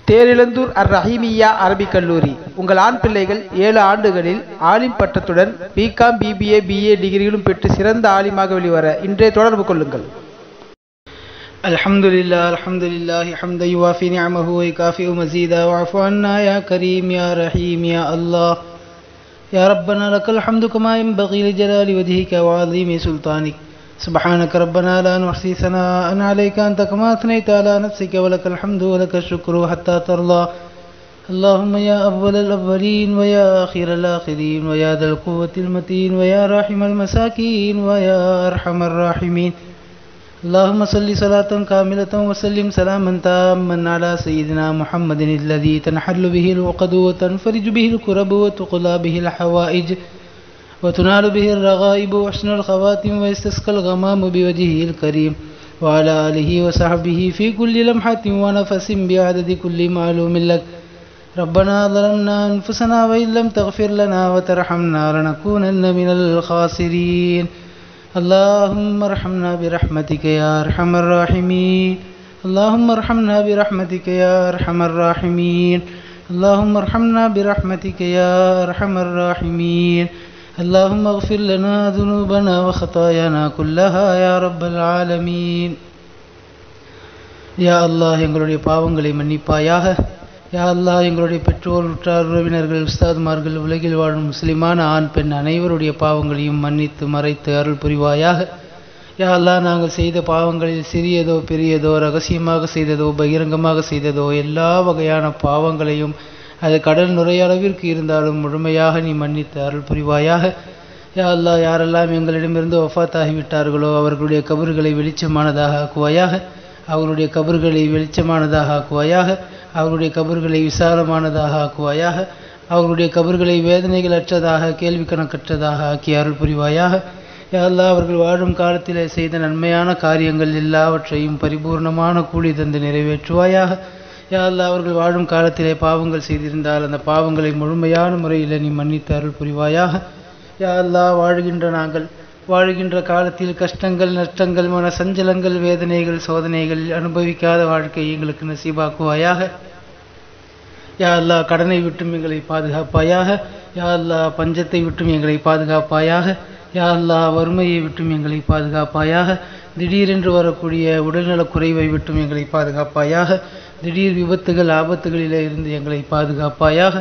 தேரிழந்தூர் அர் ரஹீமியா அரபிக் கல்லூரி உங்கள் ஆண் பிள்ளைகள் ஏழு ஆண்டுகளில் ஆலிம் பட்டத்துடன் பிகாம் பிபிஏ பிஏ டிகிரிகளும் பெற்று சிறந்த ஆலிமாக வெளிவர இன்றைய தொடர்பு கொள்ளுங்கள் الحمد لله الحمد لله حمدا يوافي نعمه ويكافئ مزيدا واعف عنا يا كريم يا رحيم يا الله يا ربنا لك الحمد كما ينبغي لجلال وجهك وعظيم سلطانك سبحانك ربنا لا نحصي ثناء عليك أنت كما أثنيت على نفسك ولك الحمد ولك الشكر حتى ترضى اللهم يا أول الأولين ويا آخر الآخرين ويا ذا القوة المتين ويا راحم المساكين ويا أرحم الراحمين اللهم صل صلاة كاملة وسلم سلاما تاما على سيدنا محمد الذي تنحل به العقد وتنفرج به الكرب وتقلى به الحوائج وتنال به الرغائب وحسن الخواتم ويستسقى الغمام بوجهه الكريم وعلى آله وصحبه في كل لمحة ونفس بعدد كل معلوم لك ربنا ظلمنا أنفسنا وإن لم تغفر لنا وترحمنا لنكونن من الخاسرين اللهم ارحمنا برحمتك يا أرحم الراحمين اللهم ارحمنا برحمتك يا أرحم الراحمين اللهم ارحمنا برحمتك يا أرحم الراحمين اللهم اغفر لنا ذنوبنا وخطايانا كلها يا رب العالمين யா அல்லாஹ் எங்களுடைய பாவங்களை மன்னிப்பாயாக யா அல்லாஹ் எங்களுடைய பெற்றோர் உற்றார் உறவினர்கள் உஸ்தாதுமார்கள் உலகில் வாழும் முஸ்லிமான ஆண் பெண் அனைவருடைய பாவங்களையும் மன்னித்து மறைத்து அருள் புரிவாயாக யா அல்லாஹ் நாங்கள் செய்த பாவங்களில் சிறியதோ பெரியதோ ரகசியமாக செய்ததோ பகிரங்கமாக செய்ததோ எல்லா வகையான பாவங்களையும் அது கடல் நுரைய அளவிற்கு இருந்தாலும் முழுமையாக நீ மன்னித்து அருள் புரிவாயாக யா அல்லாஹ் யாரெல்லாம் எங்களிடமிருந்து ஒஃபாத்தாகிவிட்டார்களோ அவர்களுடைய கபறுகளை வெளிச்சமானதாக ஆக்குவாயாக அவருடைய கபறுகளை வெளிச்சமானதாக ஆக்குவாயாக அவருடைய கபறுகளை விசாலமானதாக ஆக்குவாயாக அவருடைய கபறுகளை வேதனைகள் அற்றதாக கேள்வி கணக்கற்றதாக ஆக்கி அருள் புரிவாயாக யா அல்லாஹ் அவர்கள் வாழும் காலத்திலே செய்த நன்மையான காரியங்கள் எல்லாவற்றையும் பரிபூர்ணமான கூலி தந்து நிறைவேற்றுவாயாக யா அல்லாஹ் அவர்கள் வாழும் காலத்திலே பாவங்கள் செய்திருந்தால் அந்த பாவங்களை முழுமையான முறையில் நீ மன்னித்து அருள் புரிவாயாக யா அல்லாஹ் வாழ்கின்ற நாங்கள் வாழ்கின்ற காலத்தில் கஷ்டங்கள் நஷ்டங்கள் மன சஞ்சலங்கள் வேதனைகள் சோதனைகள் அனுபவிக்காத வாழ்க்கை எங்களுக்கு நசீபாக்குவாயாக யா அல்லாஹ் கடனை விட்டும் எங்களை பாதுகாப்பாயாக யா அல்லாஹ் பஞ்சத்தை விட்டும் எங்களை பாதுகாப்பாயாக யா அல்லாஹ் வறுமையை விட்டும் எங்களை பாதுகாப்பாயாக திடீரென்று வரக்கூடிய உடல்நலக் குறைவை விட்டும் எங்களை பாதுகாப்பாயாக திடீர் விபத்துகள் ஆபத்துகளிலே இருந்து எங்களை பாதுகாப்பாயாக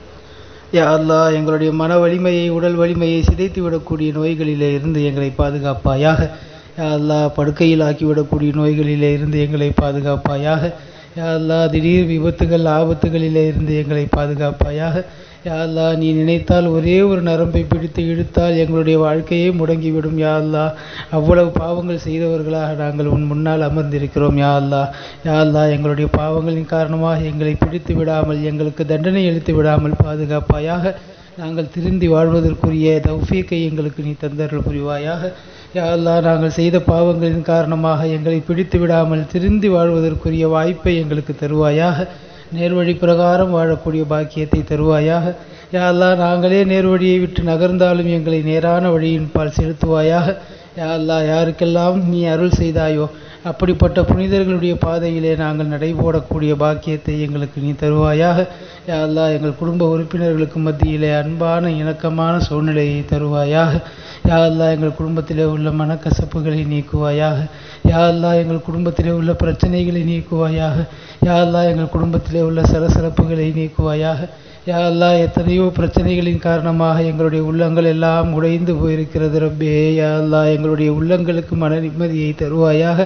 யா அல்லாஹ் எங்களுடைய மன வலிமையை உடல் வலிமையை சிதைத்து விடக்கூடிய நோய்களிலே இருந்து எங்களை பாதுகாப்பாயாக யா அல்லாஹ் படுக்கையில் ஆக்கிவிடக்கூடிய நோய்களிலே இருந்து எங்களை பாதுகாப்பாயாக யா அல்லாஹ் திடீர் விபத்துகள் ஆபத்துகளிலே இருந்து எங்களை பாதுகாப்பாயாக யா அல்லாஹ் நீ நினைத்தால் ஒரே ஒரு நரம்பை பிடித்து இழுத்தால் எங்களுடைய வாழ்க்கையே முடங்கிவிடும் யா அல்லாஹ் அவ்வளவு பாவங்கள் செய்தவர்களாக நாங்கள் உன் முன்னால் அமர்ந்திருக்கிறோம் யா அல்லாஹ் யா அல்லாஹ் எங்களுடைய பாவங்களின் காரணமாக எங்களை பிடித்து விடாமல் எங்களுக்கு தண்டனை அளித்து விடாமல் பாதுகாப்பாயாக நாங்கள் திருந்தி வாழ்வதற்குரிய தௌஃபீக்கை எங்களுக்கு நீ தந்தருள் புரிவாயாக யா அல்லாஹ் நாங்கள் செய்த பாவங்களின் காரணமாக எங்களை பிடித்து விடாமல் திருந்தி வாழ்வதற்குரிய வாய்ப்பை எங்களுக்கு தருவாயாக நேர்வழி பிரகாரம் வாழக்கூடிய பாக்கியத்தை தருவாயாக யா அல்லாஹ் நாங்களே நேர்வழியை விட்டு நகர்ந்தாலும் எங்களை நேரான வழியின் பால் செலுத்துவாயாக யா அல்லாஹ் யாருக்கெல்லாம் நீ அருள் செய்தாயோ அப்படிப்பட்ட புனிதர்களுடைய பாதையிலே நாங்கள் நடைபோடக்கூடிய பாக்கியத்தை எங்களுக்கு நீ தருவாயாக யா அல்லாஹ் எங்கள் குடும்ப உறுப்பினர்களுக்கு மத்தியிலே அன்பான இணக்கமான சூழ்நிலையை தருவாயாக யா அல்லாஹ் எங்கள் குடும்பத்திலே உள்ள மனக்கசப்புகளை நீக்குவாயாக யா அல்லாஹ் எங்கள் குடும்பத்திலே உள்ள பிரச்சனைகளை நீக்குவாயாக யா அல்லாஹ் எங்கள் குடும்பத்திலே உள்ள சலசலப்புகளை நீக்குவாயாக யா அல்லாஹ் எத்தனையோ பிரச்சனைகளின் காரணமாக எங்களுடைய உள்ளங்கள் எல்லாம் உடைந்து போயிருக்கிறது ரப்பே யா அல்லாஹ் எங்களுடைய உள்ளங்களுக்கு மன நிம்மதியை தருவாயாக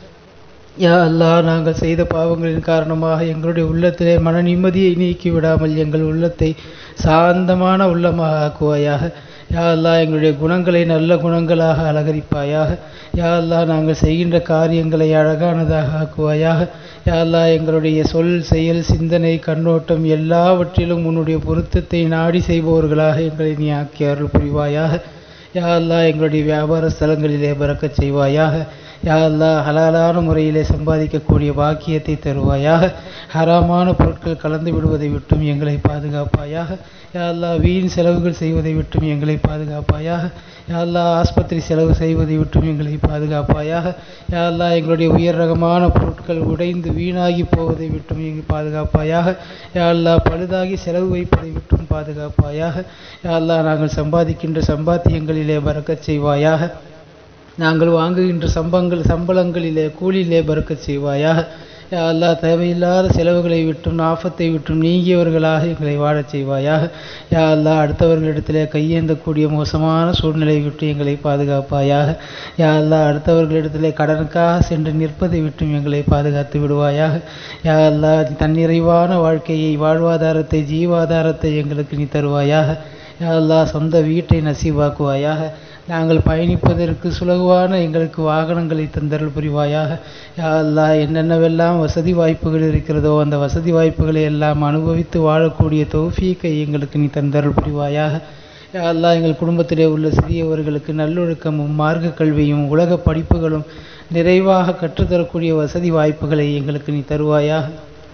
யா அல்லாஹ் நாங்கள் செய்த பாவங்களின் காரணமாக எங்களுடைய உள்ளத்திலே மன நிம்மதியை நீக்கி விடாமல் எங்கள் உள்ளத்தை சாந்தமான உள்ளமாக ஆக்குவாயாக யா அல்லாஹ் எங்களுடைய குணங்களை நல்ல குணங்களாக அலங்கரிப்பாயாக யா அல்லாஹ் நாங்கள் செய்கின்ற காரியங்களை அழகானதாக ஆக்குவாயாக யா அல்லாஹ் எங்களுடைய சொல் செயல் சிந்தனை கண்ணோட்டம் எல்லாவற்றிலும் உன்னுடைய பொருத்தத்தை நாடி செய்பவர்களாக எங்களை நீ ஆக்கி அருள் புரிவாயாக யா அல்லாஹ் எங்களுடைய வியாபார ஸ்தலங்களிலே பறக்கச் செய்வாயாக யா அல்லாஹ் ஹலாலான முறையிலே சம்பாதிக்கக்கூடிய பாக்கியத்தை தருவாயாக ஹராமான பொருட்கள் கலந்து விடுவதை விட்டும் எங்களை பாதுகாப்பாயாக யா அல்லாஹ் வீண் செலவுகள் செய்வதை விட்டும் எங்களை பாதுகாப்பாயாக யா அல்லாஹ் ஆஸ்பத்திரி செலவு செய்வதை விட்டும் எங்களை பாதுகாப்பாயாக யா அல்லாஹ் எங்களுடைய உயர் ரகமான பொருட்கள் உடைந்து வீணாகி போவதை விட்டும் எங்களை பாதுகாப்பாயாக யா அல்லாஹ் பழுதாகி செலவு வைப்பதை விட்டும் பாதுகாப்பாயாக யா அல்லாஹ் நாங்கள் சம்பாதிக்கின்ற சம்பாத்தியங்களிலே பறக்கச் செய்வாயாக நாங்கள் வாங்குகின்ற சம்பங்கள் சம்பளங்களிலே கூலியிலே பறக்கச் செய்வாயாக யா அல்லாஹ் தேவையில்லாத செலவுகளை விட்டும் ஆபத்தை விட்டும் நீங்கியவர்களாக எங்களை வாழச் செய்வாயாக யா அல்லாஹ் அடுத்தவர்களிடத்திலே கையேந்தக்கூடிய மோசமான சூழ்நிலை விட்டு எங்களை பாதுகாப்பாயாக யா அல்லாஹ் அடுத்தவர்களிடத்திலே கடனுக்காக சென்று நிற்பதை விட்டும் எங்களை பாதுகாத்து விடுவாயாக யா அல்லாஹ் தன்னிறைவான வாழ்க்கையை வாழ்வாதாரத்தை ஜீவாதாரத்தை எங்களுக்கு நீ தருவாயாக யா அல்லாஹ் சொந்த வீட்டை நசீவாக்குவாயாக நாங்கள் பயணிப்பதற்கு சுலகுவான எங்களுக்கு வாகனங்களை தந்தருள் புரிவாயாக யா அல்லாஹ் என்னென்னவெல்லாம் வசதி வாய்ப்புகள் இருக்கிறதோ அந்த வசதி வாய்ப்புகளை எல்லாம் அனுபவித்து வாழக்கூடிய தௌஃபீக்கை எங்களுக்கு நீ தந்தருள் புரிவாயாக யா அல்லாஹ் எங்கள் குடும்பத்திலே உள்ள சிறியவர்களுக்கு நல்லொழுக்கமும் மார்க்க கல்வியும் உலக படிப்புகளும் நிறைவாக கற்றுத்தரக்கூடிய வசதி வாய்ப்புகளை எங்களுக்கு நீ தருவாயாக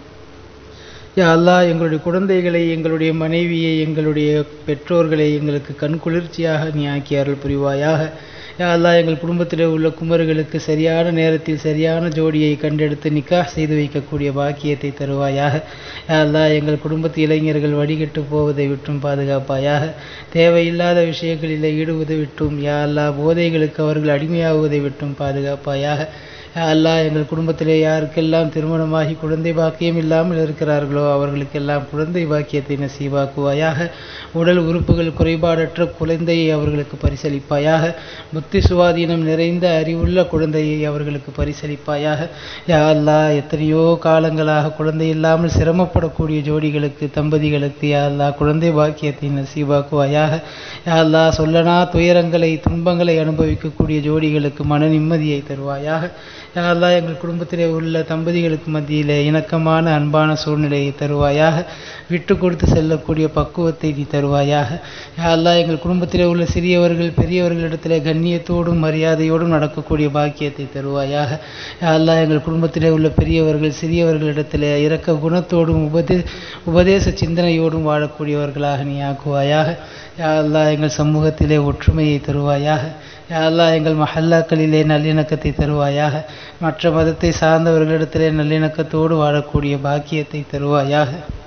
யா அல்லாஹ் எங்களுடைய குழந்தைகளை எங்களுடைய மனைவியை எங்களுடைய பெற்றோர்களை எங்களுக்கு கண் குளிர்ச்சியாக நீ ஆக்கி அருள் புரிவாயாக யா அல்லாஹ் எங்கள் குடும்பத்திலே உள்ள குமர்களுக்கு சரியான நேரத்தில் சரியான ஜோடியை கண்டெடுத்து நிக்காஹ் செய்து வைக்கக்கூடிய பாக்கியத்தை தருவாயாக யா அல்லாஹ் எங்கள் குடும்பத்து இளைஞர்கள் வடிகட்டு போவதை விட்டும் பாதுகாப்பாயாக தேவையில்லாத விஷயங்களில் ஈடுவதை விட்டும் யா அல்லாஹ் போதைகளுக்கு அவர்கள் அடிமையாகுவதை விட்டும் பாதுகாப்பாயாக யா அல்லாஹ் எங்கள் குடும்பத்திலே யாருக்கெல்லாம் திருமணமாகி குழந்தை பாக்கியம் இல்லாமல் இருக்கிறார்களோ அவர்களுக்கெல்லாம் குழந்தை பாக்கியத்தை நசீவாக்குவாயாக உடல் உறுப்புகள் குறைபாடற்ற குழந்தையை அவர்களுக்கு பரிசளிப்பாயாக புத்தி சுவாதீனம் நிறைந்த அறிவுள்ள குழந்தையை அவர்களுக்கு பரிசளிப்பாயாக யா அல்லாஹ் எத்தனையோ காலங்களாக குழந்தை இல்லாமல் சிரமப்படக்கூடிய ஜோடிகளுக்கு தம்பதிகளுக்கு யா அல்லாஹ் குழந்தை பாக்கியத்தை நசீவாக்குவாயாக யா அல்லாஹ் சொல்லனா துயரங்களை துன்பங்களை அனுபவிக்கக்கூடிய ஜோடிகளுக்கு மன நிம்மதியை தருவாயாக யா அல்லாஹ் எங்கள் குடும்பத்திலே உள்ள தம்பதிகளுக்கு மத்தியிலே இணக்கமான அன்பான சூழ்நிலையை தருவாயாக விட்டு கொடுத்து செல்லக்கூடிய பக்குவத்தை நீ தருவாயாக யா அல்லாஹ் எங்கள் குடும்பத்திலே உள்ள சிறியவர்கள் பெரியவர்களிடத்திலே கண்ணியத்தோடும் மரியாதையோடும் நடக்கக்கூடிய பாக்கியத்தை தருவாயாக யா அல்லாஹ் எங்கள் குடும்பத்திலே உள்ள பெரியவர்கள் சிறியவர்களிடத்திலே இரக்க குணத்தோடும் உபதே உபதேச சிந்தனையோடும் வாழக்கூடியவர்களாக நீ ஆக்குவாயாக யா அல்லாஹ் எங்கள் சமூகத்திலே ஒற்றுமையை தருவாயாக யா அல்லாஹ் எங்கள் மஹல்லாக்களிலே நல்லிணக்கத்தை தருவாயாக மற்ற மதத்தை சார்ந்தவர்களிடத்திலே நல்லிணக்கத்தோடு வாழக்கூடிய பாக்கியத்தை தருவாயாக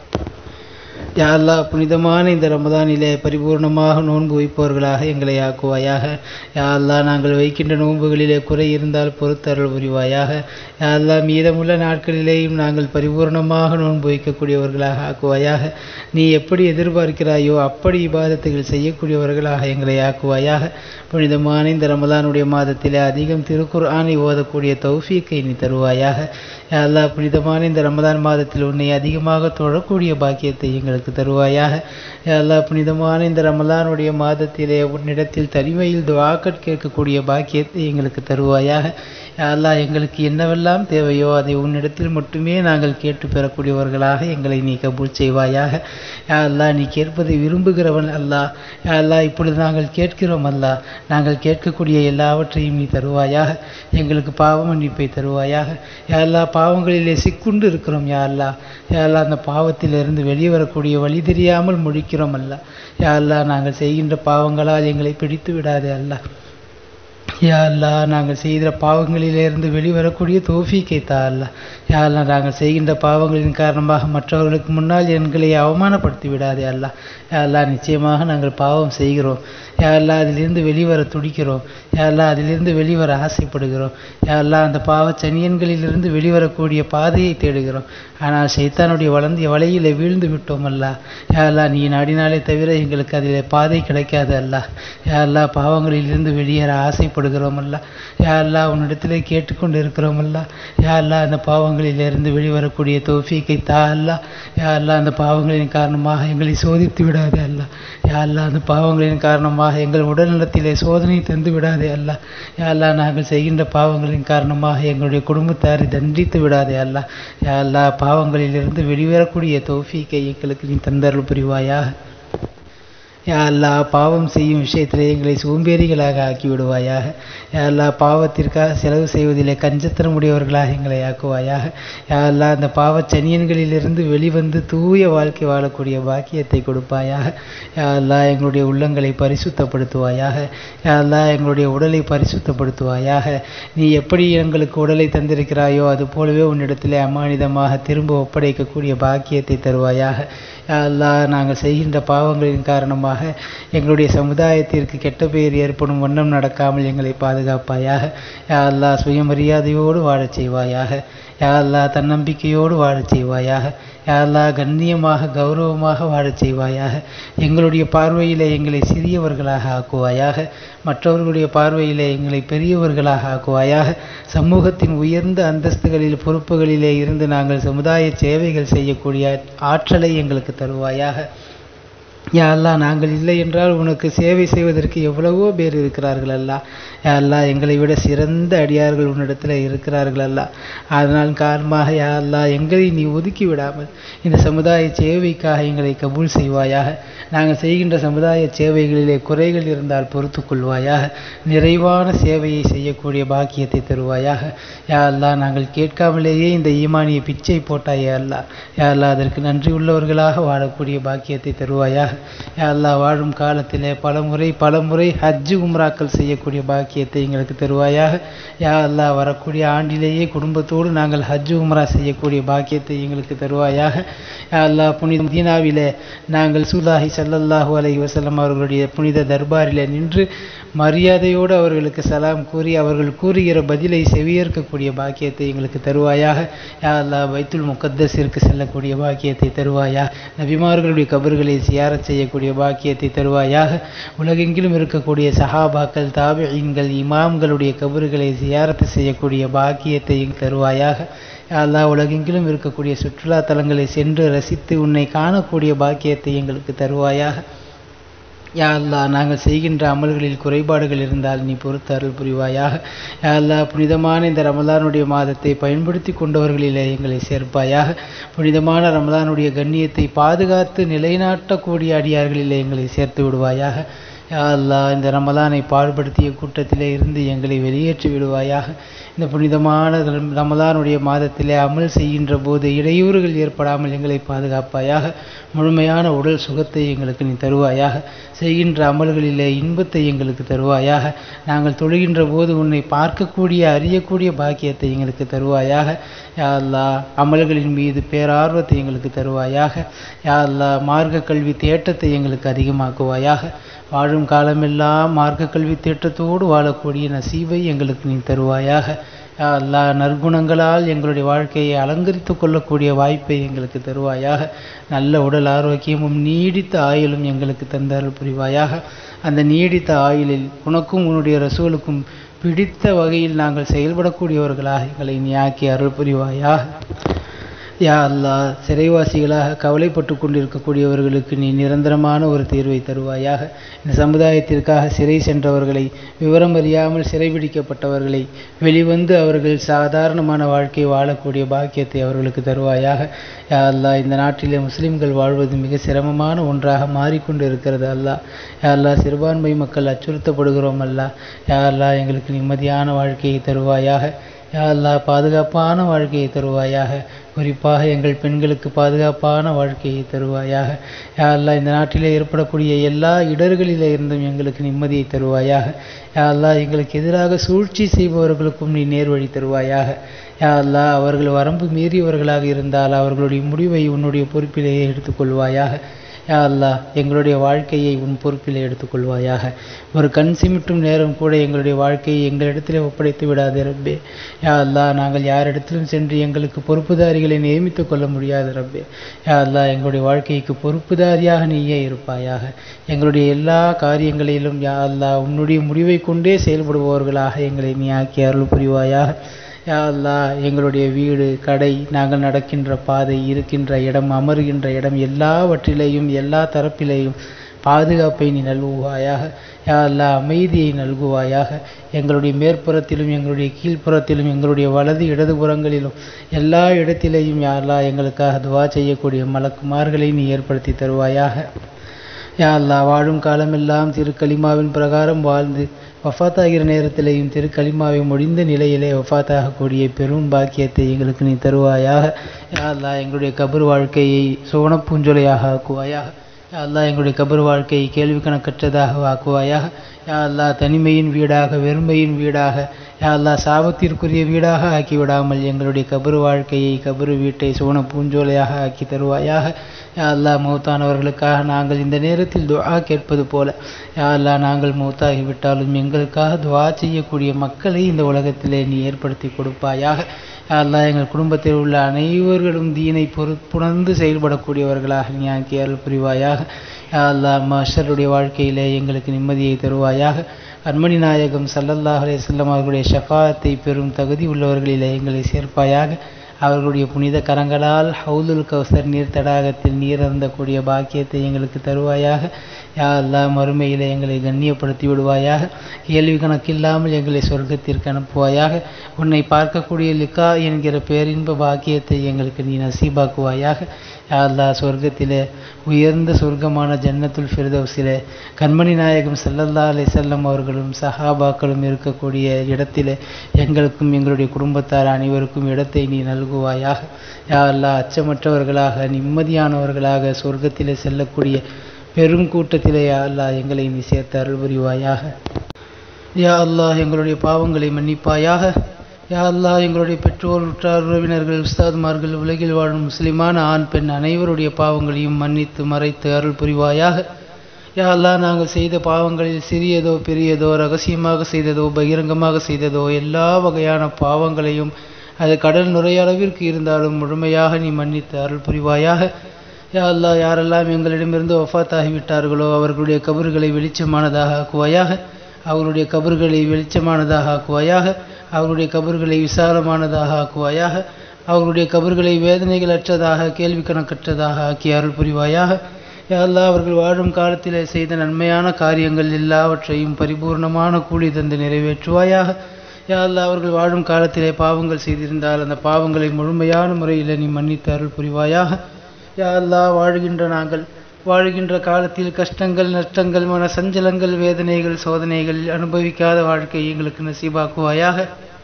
யா அல்லாஹ் புனிதமான இந்த ரமதானிலே பரிபூர்ணமாக நோன்பு வைப்பவர்களாக எங்களை ஆக்குவாயாக யா அல்லாஹ் நாங்கள் வைக்கின்ற நோன்புகளிலே குறை இருந்தால் பொறுத்தருள் புரிவாயாக யா அல்லாஹ் மீதமுள்ள நாட்களிலேயும் நாங்கள் பரிபூர்ணமாக நோன்பு வைக்கக்கூடியவர்களாக ஆக்குவாயாக நீ எப்படி எதிர்பார்க்கிறாயோ அப்படி இபாதத்துகள் செய்யக்கூடியவர்களாக எங்களை ஆக்குவாயாக புனிதமான இந்த ரமதானுடைய மாதத்திலே அதிகம் திருக்குர்ஆனை ஓதக்கூடிய தௌஃபீக்கை நீ தருவாயாக யா அல்லாஹ் புனிதமான இந்த ரமதான் மாதத்தில் உன்னை அதிகமாக தொழக்கூடிய பாக்கியத்தை எங்களுக்கு தருவாயாக யா அல்லாஹ் புனிதமான இந்த ரமலானுடைய மாதத்திலே உன்னிடத்தில் தனிமையில் துவாக்கட் கேட்கக்கூடிய பாக்கியத்தை எங்களுக்கு தருவாயாக யா அல்லாஹ் எங்களுக்கு என்னவெல்லாம் தேவையோ அதை உன்னிடத்தில் மட்டுமே நாங்கள் கேட்டு பெறக்கூடியவர்களாக எங்களை நீ கபூல் செய்வாயாக யா அல்லாஹ் நீ கேட்பதை விரும்புகிறவன் அல்லாஹ் யா அல்லாஹ் இப்பொழுது நாங்கள் கேட்கிறோம் அல்லாஹ் நாங்கள் கேட்கக்கூடிய எல்லாவற்றையும் நீ தருவாயாக எங்களுக்கு பாவ மன்னிப்பை தருவாயாக யா அல்லாஹ் பாவங்களிலே சிக்குண்டு இருக்கிறோம் யா அல்லாஹ் யா அல்லாஹ் அந்த பாவத்திலிருந்து வெளியே வரக்கூடிய வழி தெரியாமல் முழிக்கிறோம் அல்லாஹ் யா அல்லாஹ் நாங்கள் செய்கின்ற பாவங்களால் எங்களை பிடித்து விடாதே அல்லாஹ் யா அல்லாஹ் நாங்கள் செய்கிற பாவங்களிலிருந்து வெளிவரக்கூடிய தோஃபீக்கை தா அல்லாஹ் யா அல்லாஹ் நாங்கள் செய்கின்ற பாவங்களின் காரணமாக மற்றவர்களுக்கு முன்னால் எங்களை அவமானப்படுத்தி விடாதே அல்லாஹ் யா அல்லாஹ் நிச்சயமாக நாங்கள் பாவம் செய்கிறோம் யா அல்லாஹ் அதிலிருந்து வெளிவர துடிக்கிறோம் யா அல்லாஹ் அதிலிருந்து வெளிவர ஆசைப்படுகிறோம் யா அல்லாஹ் அந்த பாவ சனியன்களிலிருந்து வெளிவரக்கூடிய பாதையை தேடுகிறோம் ஆனால் சைத்தானுடைய வளர்ந்திய வலையிலே வீழ்ந்து விட்டோம் அல்லாஹ் யா அல்லாஹ் நீ நாடினாலே தவிர எங்களுக்கு அதிலே பாதை கிடைக்காது அல்லாஹ் யா அல்லாஹ் பாவங்களிலிருந்து வெளியேற ஆசைப்படுகிறோம் அல்ல யா அல்லாஹ் உன்னிடத்திலே கேட்டுக்கொண்டு இருக்கிறோம் அல்ல யா அல்லாஹ் அந்த பாவங்களிலிருந்து வெளிவரக்கூடிய தோஃபீக்கை தா அல்லாஹ் யா அல்லாஹ் அந்த பாவங்களின் காரணமாக எங்களை சோதித்து விடாதே அல்லாஹ் யா அல்லாஹ் அந்த பாவங்களின் காரணமாக எங்கள் உடல்நலத்திலே சோதனை தந்து விடாதே அல்லாஹ் யா அல்லாஹ் நாங்கள் செய்கின்ற பாவங்களின் காரணமாக எங்களுடைய குடும்பத்தாரை தண்டித்து விடாதே அல்லாஹ் யா அல்லாஹ் பாவங்களிலிருந்து வெளிவரக்கூடிய தௌஃபீக்கை எங்களுக்கு நீ தந்தருள் புரிவாயாக யா அல்லாஹ் பாவம் செய்யும் விஷயத்திலே எங்களை சோம்பேறிகளாக ஆக்கி விடுவாயாக யா அல்லாஹ் பாவத்திற்காக செலவு செய்வதிலே கஞ்சத்தனமுடையவர்களாக எங்களை ஆக்குவாயாக யா அல்லாஹ் அந்த பாவச் சனியன்களிலிருந்து வெளிவந்து தூய வாழ்க்கை வாழக்கூடிய பாக்கியத்தை கொடுப்பாயாக யா அல்லாஹ் எங்களுடைய உள்ளங்களை பரிசுத்தப்படுத்துவாயாக யா அல்லாஹ் எங்களுடைய உடலை பரிசுத்தப்படுத்துவாயாக நீ எப்படி எங்களுக்கு உடலை தந்திருக்கிறாயோ அது போலவே உன்னிடத்திலே அமானிதமாக திரும்ப ஒப்படைக்கக்கூடிய பாக்கியத்தை தருவாயாக யா அல்லாஹ் நாங்கள் செய்கின்ற பாவங்களின் காரணமாக எங்களுடைய சமுதாயத்திற்கு கெட்ட பெயர் ஏற்படும் வண்ணம் நடக்காமல் எங்களை பாதுகாப்பாயாக யா அல்லாஹ் சுயமரியாதையோடு வாழச் செய்வாயாக யா அல்லாஹ் தன்னம்பிக்கையோடு வாழச் செய்வாயாக யா அல்லாஹ் கண்ணியமாக கௌரவமாக வாழச் செய்வாயாக எங்களுடைய பார்வையிலே எங்களை சிறியவர்களாக ஆக்குவாயாக மற்றவர்களுடைய பார்வையிலே எங்களை பெரியவர்களாக ஆக்குவாயாக சமூகத்தின் உயர்ந்த அந்தஸ்துகளில் பொறுப்புகளிலே இருந்து நாங்கள் சமுதாய சேவைகள் செய்யக்கூடிய ஆற்றலை எங்களுக்கு தருவாயாக யா அல்லாஹ் நாங்கள் இல்லை என்றால் உனக்கு சேவை செய்வதற்கு எவ்வளவோ பேர் இருக்கிறார்கள் அல்லா யா அல்லாஹ் எங்களை விட சிறந்த அடியார்கள் உன்னிடத்தில் இருக்கிறார்கள் அல்லா அதனால் காரணமாக யா அல்லாஹ் எங்களை நீ ஒதுக்கி விடாமல் இந்த சமுதாய சேவைக்காக எங்களை கபூல் செய்வாயாக நாங்கள் செய்கின்ற சமுதாய சேவைகளிலே குறைகள் இருந்தால் பொறுத்து கொள்வாயாக நிறைவான சேவையை செய்யக்கூடிய பாக்கியத்தை தருவாயாக யா அல்லாஹ் நாங்கள் கேட்காமலேயே இந்த ஈமானிய பிச்சை போட்டாயே அல்லா யா அல்லாஹ் அதற்கு நன்றி உள்ளவர்களாக வாழக்கூடிய பாக்கியத்தை தருவாயாக யா அல்லாஹ் வாழும் காலத்திலே பல முறை பல முறை ஹஜ்ஜு உம்ராக்கள் செய்யக்கூடிய பாக்கியத்தை எங்களுக்கு தருவாயாக யா அல்லாஹ் வரக்கூடிய ஆண்டிலேயே குடும்பத்தோடு நாங்கள் ஹஜ்ஜு உம்ரா செய்யக்கூடிய பாக்கியத்தை எங்களுக்கு தருவாயாக யா அல்லாஹ் புனித மதீனாவிலே நாங்கள் சூலாஹி ஸல்லல்லாஹு அலைஹி வஸல்லம் அவர்களுடைய புனித தர்பாரிலே நின்று மரியாதையோடு அவர்களுக்கு சலாம் கூறி அவர்கள் கூறுகிற பதிலை செவியேற்கக்கூடிய பாக்கியத்தை எங்களுக்கு தருவாயாக யா அல்லாஹ் பைத்துல் முகத்தஸிற்கு செல்லக்கூடிய பாக்கியத்தை தருவாயா நபிமார்களுடைய கபர்களை சியாரத் செய்யக்கூடிய பாக்கியத்தை தருவாயாக உலகெங்கிலும் இருக்கக்கூடிய சஹாபாக்கள் தாபியீன்கள் இமாம்களுடைய கபறுகளை சியாரத்து செய்யக்கூடிய பாக்கியத்தை தருவாயாக யா அல்லாஹ் உலகெங்கிலும் இருக்கக்கூடிய சுற்றுலா தலங்களை சென்று ரசித்து உன்னை காணக்கூடிய பாக்கியத்தை எங்களுக்கு தருவாயாக யா அல்லாஹ் நாங்கள் செய்கின்ற அமல்களில் குறைபாடுகள் இருந்தால் நீ பொறுத்து அருள் புரிவாயாக யா அல்லாஹ் புனிதமான இந்த ரமலானுடைய மாதத்தை பயன்படுத்தி கொண்டவர்களிலே எங்களை சேர்ப்பாயாக புனிதமான ரமலானுடைய கண்ணியத்தை பாதுகாத்து நிலைநாட்டக்கூடிய அடியார்களிலே எங்களை சேர்த்து விடுவாயாக யா அல்லாஹ் இந்த ரமலானை பாடுபடுத்திய கூட்டத்திலே இருந்து எங்களை வெளியேற்றி விடுவாயாக இந்த புனிதமான ரம்- ரமலானுடைய மாதத்திலே அமல் செய்கின்ற போது இடையூறுகள் ஏற்படாமல் எங்களை பாதுகாப்பாயாக முழுமையான உடல் சுகத்தை எங்களுக்கு நீ தருவாயாக செய்கின்ற அமல்களிலே இன்பத்தை எங்களுக்கு தருவாயாக நாங்கள் தொழுகின்ற போது உன்னை பார்க்கக்கூடிய அறியக்கூடிய பாக்கியத்தை எங்களுக்கு தருவாயாக யா அல்லாஹ் அமல்களின் மீது பேரார்வத்தை எங்களுக்கு தருவாயாக யா அல்லாஹ் மார்க்க கல்வி தேட்டத்தை எங்களுக்கு அதிகமாக்குவாயாக வாழும் காலமெல்லாம் மார்க்க கல்வி தேட்டத்தோடு வாழக்கூடிய நசீவை எங்களுக்கு நீ தருவாயாக யா அல்லாஹ் நற்குணங்களால் எங்களுடைய வாழ்க்கையை அலங்கரித்து கொள்ளக்கூடிய வாய்ப்பை எங்களுக்கு தருவாயாக நல்ல உடல் ஆரோக்கியமும் நீடித்த ஆயுளும் எங்களுக்கு தந்தருள் புரிவாயாக அந்த நீடித்த ஆயுளில் உனக்கும் உன்னுடைய ரசூலுக்கும் பிடித்த வகையில் நாங்கள் செயல்படக்கூடியவர்களாக எங்களை நீ ஆக்கி அருள் புரிவாயாக யா அல்லாஹ் சிறைவாசிகளாக கவலைப்பட்டு கொண்டிருக்கக்கூடியவர்களுக்கு நீ நிரந்தரமான ஒரு தீர்வை தருவாயாக இந்த சமுதாயத்திற்காக சிறை சென்றவர்களை விவரம் அறியாமல் சிறைபிடிக்கப்பட்டவர்களை வெளிவந்து அவர்கள் சாதாரணமான வாழ்க்கை வாழக்கூடிய பாக்கியத்தை அவர்களுக்கு தருவாயாக யா அல்லாஹ் இந்த நாட்டிலே முஸ்லிம்கள் வாழ்வது மிக சிரமமான ஒன்றாக மாறிக்கொண்டு இருக்கிறது அல்லாஹ் யா அல்லாஹ் சிறுபான்மை மக்கள் அச்சுறுத்தப்படுகிறோம் அல்லாஹ் யா அல்லாஹ் எங்களுக்கு நிம்மதியான வாழ்க்கையை தருவாயாக யா அல்லாஹ் பாதுகாப்பான வாழ்க்கையை தருவாயாக குறிப்பாக எங்கள் பெண்களுக்கு பாதுகாப்பான வாழ்க்கையை தருவாயாக யா அல்லாஹ் இந்த நாட்டிலே ஏற்படக்கூடிய எல்லா இடர்களிலே இருந்தும் எங்களுக்கு நிம்மதியை தருவாயாக யா அல்லாஹ் எங்களுக்கு எதிராக சூழ்ச்சி செய்பவர்களுக்கும் நீ நேர்வழி தருவாயாக யா அல்லாஹ் அவர்கள் வரம்பு மீறியவர்களாக இருந்தால் அவர்களுடைய முடிவை உன்னுடைய பொறுப்பிலேயே எடுத்துக்கொள்வாயாக யா அல்லாஹ் எங்களுடைய வாழ்க்கையை உன் பொறுப்பில் எடுத்துக்கொள்வாயாக ஒரு கண் சிமிட்டும் நேரம் கூட எங்களுடைய வாழ்க்கையை எங்களிடத்திலே ஒப்படைத்து விடாதே ரப்பே யா அல்லாஹ் நாங்கள் யாரிடத்திலும் சென்று எங்களுக்கு பொறுப்புதாரிகளை நியமித்துக் கொள்ள முடியாது ரப்பே யா அல்லாஹ் எங்களுடைய வாழ்க்கைக்கு பொறுப்புதாரியாக நீயே இருப்பாயாக எங்களுடைய எல்லா காரியங்களிலும் யா அல்லாஹ் உன்னுடைய முடிவை கொண்டே செயல்படுபவர்களாக எங்களை நீ ஆக்கி அருள் புரிவாயாக யா அல்லாஹ் எங்களுடைய வீடு கடை நாங்கள் நடக்கின்ற பாதை இருக்கின்ற இடம் அமருகின்ற இடம் எல்லாவற்றிலேயும் எல்லா தரப்பிலேயும் பாதுகாப்பை நீ நல்குவாயாக யா அல்லாஹ் அமைதியை நல்குவாயாக எங்களுடைய மேற்புறத்திலும் எங்களுடைய கீழ்ப்புறத்திலும் எங்களுடைய வலது இடதுபுறங்களிலும் எல்லா இடத்திலேயும் யா அல்லாஹ் எங்களுக்காக துவா செய்யக்கூடிய மலக்குமார்களை நீ ஏற்படுத்தி தருவாயாக யா அல்லா வாழும் காலமெல்லாம் திரு கலிமாவின் பிரகாரம் வாழ்ந்து வஃபாத்தாகிற நேரத்திலேயும் திரு கலிமாவை முடிந்த நிலையிலே வஃபாத்தாகக்கூடிய பெரும் பாக்கியத்தை எங்களுக்கு நீ தருவாயாக யா அல்லா எங்களுடைய கபர் வாழ்க்கையை சோன பூஞ்சொலையாக ஆக்குவாயாக யா அல்லா எங்களுடைய கபர் வாழ்க்கையை கேள்வி கணக்கற்றதாக ஆக்குவாயாக யா அல்லா தனிமையின் வீடாக வெறுமையின் வீடாக யா அல்லா சாபத்திற்குரிய வீடாக ஆக்கி விடாமல் எங்களுடைய கபரு வாழ்க்கையை கபரு வீட்டை சோன பூஞ்சோலையாக ஆக்கி தருவாயாக யா அல்லா மௌத்தானவர்களுக்காக நாங்கள் இந்த நேரத்தில் துஆ கேட்பது போல யா அல்லா நாங்கள் மௌத்தாகிவிட்டாலும் எங்களுக்காக துஆ செய்யக்கூடிய மக்களை இந்த உலகத்திலே நீ ஏற்படுத்தி கொடுப்பாயாக யா அல்லா எங்கள் குடும்பத்தில் உள்ள அனைவர்களும் தீனை பொறுப்புணர்ந்து செயல்படக்கூடியவர்களாக நீ ஆக்கி அருள் புரிவாயாக யா அல்லா மஷருடைய வாழ்க்கையிலே எங்களுக்கு நிம்மதியை தருவாயாக அன்மணி நாயகம் சல்லல்லாஹ் அலையம் அவர்களுடைய ஷஃபாத்தை பெறும் தகுதி உள்ளவர்களிலே எங்களை சேர்ப்பாயாக அவர்களுடைய புனித கரங்களால் ஹவுலுல் கௌசர் நீர் தடாகத்தில் நீர் அருந்தக்கூடிய பாக்கியத்தை எங்களுக்கு தருவாயாக யா அல்லா மறுமையிலே எங்களை கண்ணியப்படுத்தி விடுவாயாக கேள்வி கணக்கில்லாமல் எங்களை சொர்க்கத்திற்கு அனுப்புவாயாக உன்னை பார்க்கக்கூடிய லிக்கா என்கிற பேரின்ப பாக்கியத்தை எங்களுக்கு நீ நசீபாக்குவாயாக யா அல்லா சொர்க்கத்திலே உயர்ந்த சொர்க்கமான ஜன்னத்துல் ஃபிர்தௌஸிலே கண்மணி நாயகம் சல்லல்லா அலை செல்லம் அவர்களும் சஹாபாக்களும் இருக்கக்கூடிய இடத்திலே எங்களுக்கும் எங்களுடைய குடும்பத்தார் அனைவருக்கும் இடத்தை நீ நல்குவாயாக யா அல்லா அச்சமற்றவர்களாக நிம்மதியானவர்களாக சொர்க்கத்திலே செல்லக்கூடிய பெரும் கூட்டத்திலே யா அல்லா எங்களை நீ சேர்த்து அருள் புரிவாயாக யா அல்லாஹ் எங்களுடைய பாவங்களை மன்னிப்பாயாக யா அல்லாஹ் எங்களுடைய பெற்றோர் உற்றார் உறவினர்கள் உஸ்தாதுமார்கள் உலகில் வாழும் முஸ்லிமான ஆண் பெண் அனைவருடைய பாவங்களையும் மன்னித்து மறைத்து அருள் புரிவாயாக யா அல்லாஹ் நாங்கள் செய்த பாவங்களில் சிறியதோ பெரியதோ ரகசியமாக செய்ததோ பகிரங்கமாக செய்ததோ எல்லா வகையான பாவங்களையும் அது கடல் நுரையளவிற்கு இருந்தாலும் முழுமையாக நீ மன்னித்து அருள் புரிவாயாக யா அல்லாஹ் யாரெல்லாம் எங்களிடமிருந்து வஃபாத்தாகிவிட்டார்களோ அவர்களுடைய கபறுகளை வெளிச்சமானதாக ஆக்குவாயாக அவருடைய கபறுகளை வெளிச்சமானதாக ஆக்குவாயாக அவருடைய கபறுகளை விசாலமானதாக ஆக்குவாயாக அவருடைய கபறுகளை வேதனைகள் அற்றதாக கேள்வி கணக்கற்றதாக ஆக்கி அருள் புரிவாயாக யா அல்லாஹ் அவர்கள் வாழும் காலத்திலே செய்த நன்மையான காரியங்கள் எல்லாவற்றையும் பரிபூர்ணமான கூலி தந்து நிறைவேற்றுவாயாக யா அல்லாஹ் அவர்கள் வாழும் காலத்திலே பாவங்கள் செய்திருந்தால் அந்த பாவங்களை முழுமையான முறையில் நீ மன்னித்து அருள் புரிவாயாக யா அல்லாஹ் வாழ்கின்ற நாங்கள் வாழ்கின்ற காலத்தில் கஷ்டங்கள் நஷ்டங்கள் மன சஞ்சலங்கள் வேதனைகள் சோதனைகள் அனுபவிக்காத வாழ்க்கை எங்களுக்கு நசீபாக்குவாயாக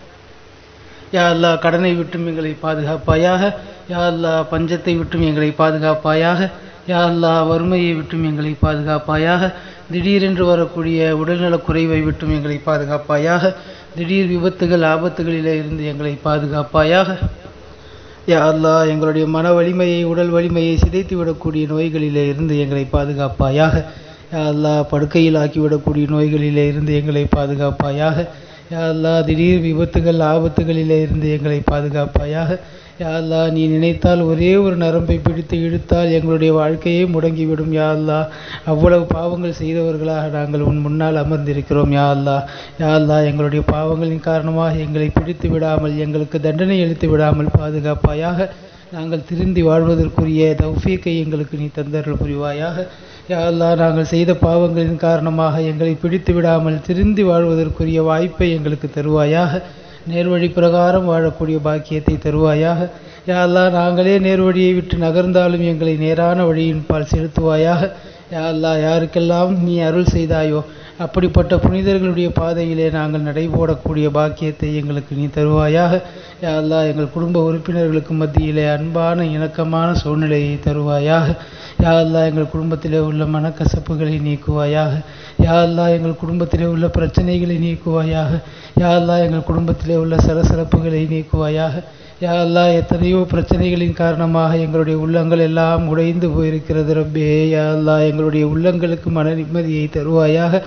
யா அல்லாஹ் கடனை விட்டும் எங்களை பாதுகாப்பாயாக யா அல்லாஹ் பஞ்சத்தை விட்டும் எங்களை பாதுகாப்பாயாக யா அல்லாஹ் வறுமையை விட்டும் எங்களை பாதுகாப்பாயாக திடீரென்று வரக்கூடிய உடல்நலக் குறைவை விட்டும் எங்களை பாதுகாப்பாயாக திடீர் விபத்துகள் ஆபத்துகளிலே இருந்து எங்களை பாதுகாப்பாயாக யா அல்லாஹ் எங்களுடைய மன வலிமையை உடல் வலிமையை சிதைத்து விடக்கூடிய நோய்களிலே இருந்து எங்களை பாதுகாப்பாயாக யா அல்லாஹ் படுக்கையில் ஆக்கிவிடக்கூடிய நோய்களிலே இருந்து எங்களை பாதுகாப்பாயாக யா அல்லாஹ் திடீர் விபத்துகள் ஆபத்துகளிலே இருந்து எங்களை பாதுகாப்பாயாக யா அல்லாஹ் நீ நினைத்தால் ஒரே ஒரு நரம்பை பிடித்து இழுத்தால் எங்களுடைய வாழ்க்கையே முடங்கிவிடும் யா அல்லாஹ் அவ்வளவு பாவங்கள் செய்தவர்களாக நாங்கள் உன் முன்னால் அமர்ந்திருக்கிறோம் யா அல்லாஹ் யா அல்லாஹ் எங்களுடைய பாவங்களின் காரணமாக எங்களை பிடித்து விடாமல் எங்களுக்கு தண்டனை அளித்து விடாமல் பாதுகாப்பாயாக நாங்கள் திருந்தி வாழ்வதற்குரிய தௌஃபீக்கை எங்களுக்கு நீ தந்தருள் புரிவாயாக யா அல்லாஹ் நாங்கள் செய்த பாவங்களின் காரணமாக எங்களை பிடித்து விடாமல் திருந்தி வாழ்வதற்குரிய வாய்ப்பை எங்களுக்கு தருவாயாக நேர்வழி பிரகாரம் வாழக்கூடிய பாக்கியத்தை தருவாயாக யா அல்லாஹ் நாங்களே நேர்வழியை விட்டு நகர்ந்தாலும் எங்களை நேரான வழியின் பால் செலுத்துவாயாக யா அல்லாஹ் யாருக்கெல்லாம் நீ அருள் செய்தாயோ அப்படிப்பட்ட புனிதர்களுடைய பாதையிலே நாங்கள் நடைபோடக்கூடிய பாக்கியத்தை எங்களுக்கு நீ தருவாயாக யா அல்லாஹ் எங்கள் குடும்ப உறுப்பினர்களுக்கு மத்தியிலே அன்பான இணக்கமான சூழ்நிலையை தருவாயாக யா அல்லாஹ் எங்கள் குடும்பத்திலே உள்ள மனக்கசப்புகளை நீக்குவாயாக யா அல்லாஹ் எங்கள் குடும்பத்திலே உள்ள பிரச்சனைகளை நீக்குவாயாக யா அல்லாஹ் எங்கள் குடும்பத்திலே உள்ள சலசலப்புகளை நீக்குவாயாக யா அல்லாஹ் எத்தனையோ பிரச்சனைகளின் காரணமாக எங்களுடைய உள்ளங்கள் எல்லாம் உடைந்து போயிருக்கிறது ரப்பே யா அல்லாஹ் எங்களுடைய உள்ளங்களுக்கு மன நிம்மதியை தருவாயாக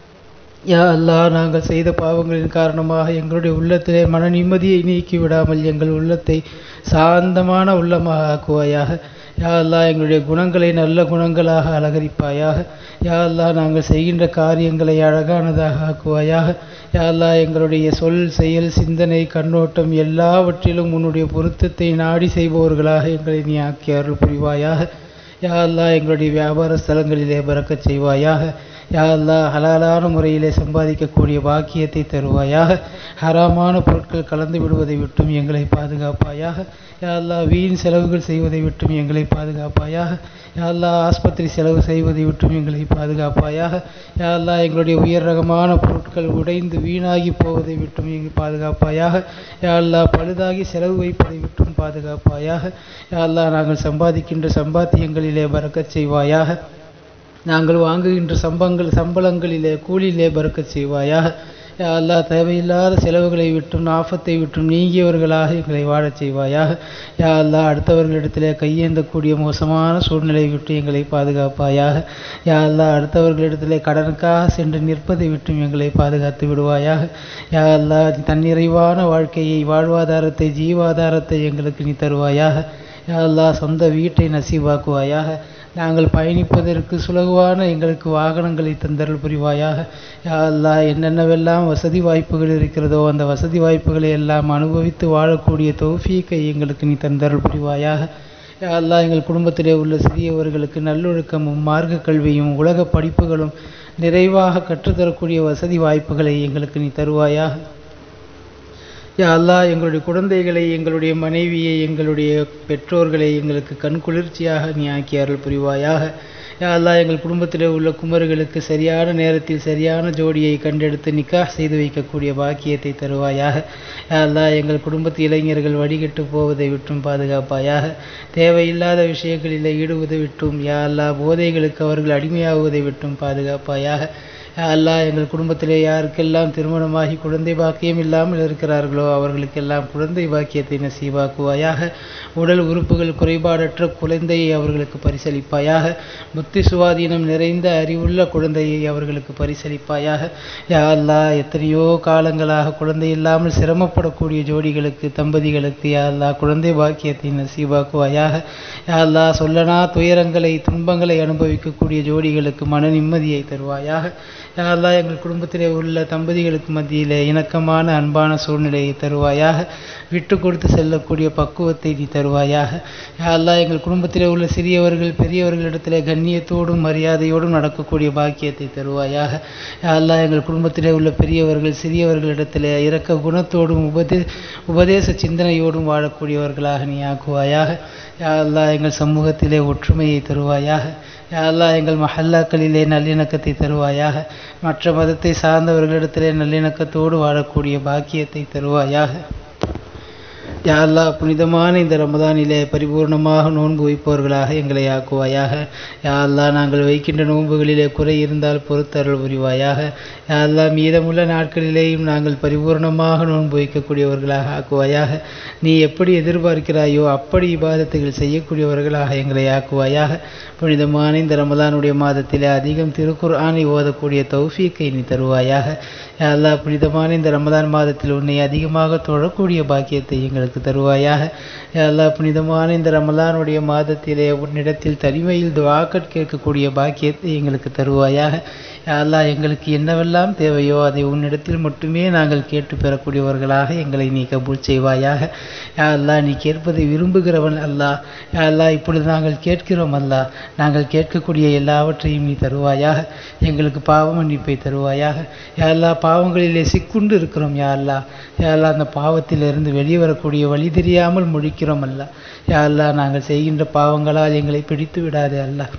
யா அல்லாஹ் நாங்கள் செய்த பாவங்களின் காரணமாக எங்களுடைய உள்ளத்திலே மன நிம்மதியை நீக்கி விடாமல் எங்கள் உள்ளத்தை சாந்தமான உள்ளமாக ஆக்குவாயாக யா அல்லாஹ் எங்களுடைய குணங்களை நல்ல குணங்களாக அலங்கரிப்பாயாக யா அல்லாஹ் நாங்கள் செய்கின்ற காரியங்களை அழகானதாக ஆக்குவாயாக யா அல்லாஹ் எங்களுடைய சொல் செயல் சிந்தனை கண்ணோட்டம் எல்லாவற்றிலும் உன்னுடைய பொருத்தத்தை நாடி செய்பவர்களாக எங்களை நீ ஆக்கி அருள் புரிவாயாக யா அல்லாஹ் எங்களுடைய வியாபார ஸ்தலங்களிலே பறக்கச் செய்வாயாக யா அல்லாஹ் ஹலாலான முறையிலே சம்பாதிக்கக்கூடிய பாக்கியத்தை தருவாயாக ஹராமான பொருட்கள் கலந்து விடுவதை விட்டும் எங்களை பாதுகாப்பாயாக யா அல்லாஹ் வீண் செலவுகள் செய்வதை விட்டும் எங்களை பாதுகாப்பாயாக யா அல்லாஹ் ஆஸ்பத்திரி செலவு செய்வதை விட்டும் எங்களை பாதுகாப்பாயாக யா அல்லாஹ் எங்களுடைய உயர் ரகமான பொருட்கள் உடைந்து வீணாகி போவதை விட்டும் எங்களை பாதுகாப்பாயாக யா அல்லாஹ் பழுதாகி செலவு வைப்பதை விட்டும் பாதுகாப்பாயாக யா அல்லாஹ் நாங்கள் சம்பாதிக்கின்ற சம்பாத்தியங்களிலே பறக்கச் செய்வாயாக நாங்கள் வாங்குகின்ற சம்பங்கள் சம்பளங்களிலே கூலியிலே பறக்கச் செய்வாயாக யா அல்லாஹ் தேவையில்லாத செலவுகளை விட்டும் ஆபத்தை விட்டும் நீங்கியவர்களாக எங்களை வாழச் செய்வாயாக யா அல்லாஹ் அடுத்தவர்களிடத்திலே கையேந்தக்கூடிய மோசமான சூழ்நிலை விட்டு எங்களை பாதுகாப்பாயாக யா அல்லாஹ் அடுத்தவர்களிடத்திலே கடனுக்காக சென்று நிற்பதை விட்டும் எங்களை பாதுகாத்து விடுவாயாக யா அல்லாஹ் தன்னிறைவான வாழ்க்கையை வாழ்வாதாரத்தை ஜீவாதாரத்தை எங்களுக்கு நீ தருவாயாக யா அல்லாஹ் சொந்த வீட்டை நசீவாக்குவாயாக நாங்கள் பயணிப்பதற்கு சுலகுவான எங்களுக்கு வாகனங்களை தந்தருள் புரிவாயாக யா அல்லாஹ் என்னென்னவெல்லாம் வசதி வாய்ப்புகள் இருக்கிறதோ அந்த வசதி வாய்ப்புகளை எல்லாம் அனுபவித்து வாழக்கூடிய தௌஃபீக்கை எங்களுக்கு நீ தந்தருள் புரிவாயாக யா அல்லாஹ் எங்கள் குடும்பத்திலே உள்ள சிறியவர்களுக்கு நல்லொழுக்கமும் மார்க்க கல்வியும் உலக படிப்புகளும் நிறைவாக கற்றுத்தரக்கூடிய வசதி வாய்ப்புகளை எங்களுக்கு நீ தருவாயாக யா அல்லாஹ் எங்களுடைய குழந்தைகளை எங்களுடைய மனைவியை எங்களுடைய பெற்றோர்களை எங்களுக்கு கண் குளிர்ச்சியாக நீ ஆக்கி அருள் புரிவாயாக யா அல்லாஹ் எங்கள் குடும்பத்தில் உள்ள குமர்களுக்கு சரியான நேரத்தில் சரியான ஜோடியை கண்டெடுத்து நிக்காஹ் செய்து வைக்கக்கூடிய பாக்கியத்தை தருவாயாக யா அல்லாஹ் எங்கள் குடும்பத்து இளைஞர்கள் வழிகட்டு போவதை விட்டும் பாதுகாப்பாயாக தேவையில்லாத விஷயங்களில் ஈடுவதை விட்டும் யா அல்லாஹ் போதைகளுக்கு அவர்கள் அடிமையாகுவதை விட்டும் பாதுகாப்பாயாக யா அல்லாஹ் எங்கள் குடும்பத்திலே யாருக்கெல்லாம் திருமணமாகி குழந்தை பாக்கியம் இல்லாமல் இருக்கிறார்களோ அவர்களுக்கெல்லாம் குழந்தை பாக்கியத்தை நசீவாக்குவாயாக உடல் உறுப்புகள் குறைபாடற்ற குழந்தையை அவர்களுக்கு பரிசளிப்பாயாக புத்தி சுவாதீனம் நிறைந்த அறிவுள்ள குழந்தையை அவர்களுக்கு பரிசளிப்பாயாக யா அல்லாஹ் எத்தனையோ காலங்களாக குழந்தை இல்லாமல் சிரமப்படக்கூடிய ஜோடிகளுக்கு தம்பதிகளுக்கு யா அல்லாஹ் குழந்தை பாக்கியத்தை நசீவாக்குவாயாக யா அல்லாஹ் சொல்லனா துயரங்களை துன்பங்களை அனுபவிக்கக்கூடிய ஜோடிகளுக்கு மன நிம்மதியை தருவாயாக யா அல்லாஹ் எங்கள் குடும்பத்திலே உள்ள தம்பதிகளுக்கு மத்தியிலே இணக்கமான அன்பான சூழ்நிலையை தருவாயாக விட்டு கொடுத்து செல்லக்கூடிய பக்குவத்தை நீ தருவாயாக யா அல்லாஹ் எங்கள் குடும்பத்திலே உள்ள சிறியவர்கள் பெரியவர்களிடத்திலே கண்ணியத்தோடும் மரியாதையோடும் நடக்கக்கூடிய பாக்கியத்தை தருவாயாக யா அல்லாஹ் எங்கள் குடும்பத்திலே உள்ள பெரியவர்கள் சிறியவர்களிடத்திலே இரக்க குணத்தோடும் உபதே உபதேச சிந்தனையோடும் வாழக்கூடியவர்களாக நீ ஆக்குவாயாக யா அல்லாஹ் எங்கள் சமூகத்திலே ஒற்றுமையை தருவாயாக யா அல்லாஹ் எங்கள் மஹல்லாக்களிலே நல்லிணக்கத்தை தருவாயாக மற்ற மதத்தை சார்ந்தவர்களிடத்திலே நல்லிணக்கத்தோடு வாழக்கூடிய பாக்கியத்தை தருவாயாக யா அல்லாஹ் புனிதமான இந்த ரமதானிலே பரிபூர்ணமாக நோன்பு வைப்பவர்களாக எங்களை ஆக்குவாயாக யா அல்லாஹ் நாங்கள் வைக்கின்ற நோன்புகளிலே குறை இருந்தால் பொறுத்தருள் புரிவாயாக யா அல்லாஹ் மீதமுள்ள நாட்களிலேயும் நாங்கள் பரிபூர்ணமாக நோன்பு வைக்கக்கூடியவர்களாக ஆக்குவாயாக நீ எப்படி எதிர்பார்க்கிறாயோ அப்படி இபாதத்துகள் செய்யக்கூடியவர்களாக எங்களை ஆக்குவாயாக புனிதமான இந்த ரமதானுடைய மாதத்திலே அதிகம் திருக்குர்ஆனை ஓதக்கூடிய தௌஃபீக்கை நீ தருவாயாக யா அல்லாஹ் புனிதமான இந்த ரமதான் மாதத்தில் உன்னை அதிகமாக தொழக்கூடிய பாக்கியத்தை எங்களுக்கு தருவாயாக யா அல்லாஹ் புனிதமான இந்த ரமலானுடைய மாதத்திலே உன்னிடத்தில் தனிமையில் துவாக்கட் கேட்கக்கூடிய பாக்கியத்தை எங்களுக்கு தருவாயாக யா அல்லாஹ் எங்களுக்கு என்னவெல்லாம் தேவையோ அதை உன்னிடத்தில் மட்டுமே நாங்கள் கேட்டு பெறக்கூடியவர்களாக எங்களை நீ கபூல் செய்வாயாக யா அல்லாஹ் நீ கேட்பதை விரும்புகிறவன் அல்லாஹ் யா அல்லாஹ் இப்பொழுது நாங்கள் கேட்கிறோம் அல்லாஹ் நாங்கள் கேட்கக்கூடிய எல்லாவற்றையும் நீ தருவாயாக எங்களுக்கு பாவ மன்னிப்பை தருவாயாக யா அல்லாஹ் பாவங்களிலே சிக்குண்டு இருக்கிறோம் யா அல்லாஹ் யா அல்லாஹ் அந்த பாவத்திலிருந்து வெளியே வரக்கூடிய வழி தெரியாமல் முழிக்கிறோம் அல்ல யா அல்லாஹ் நாங்கள் செய்கின்ற பாவங்களால் எங்களை பிடித்து விடாதே அல்லாஹ்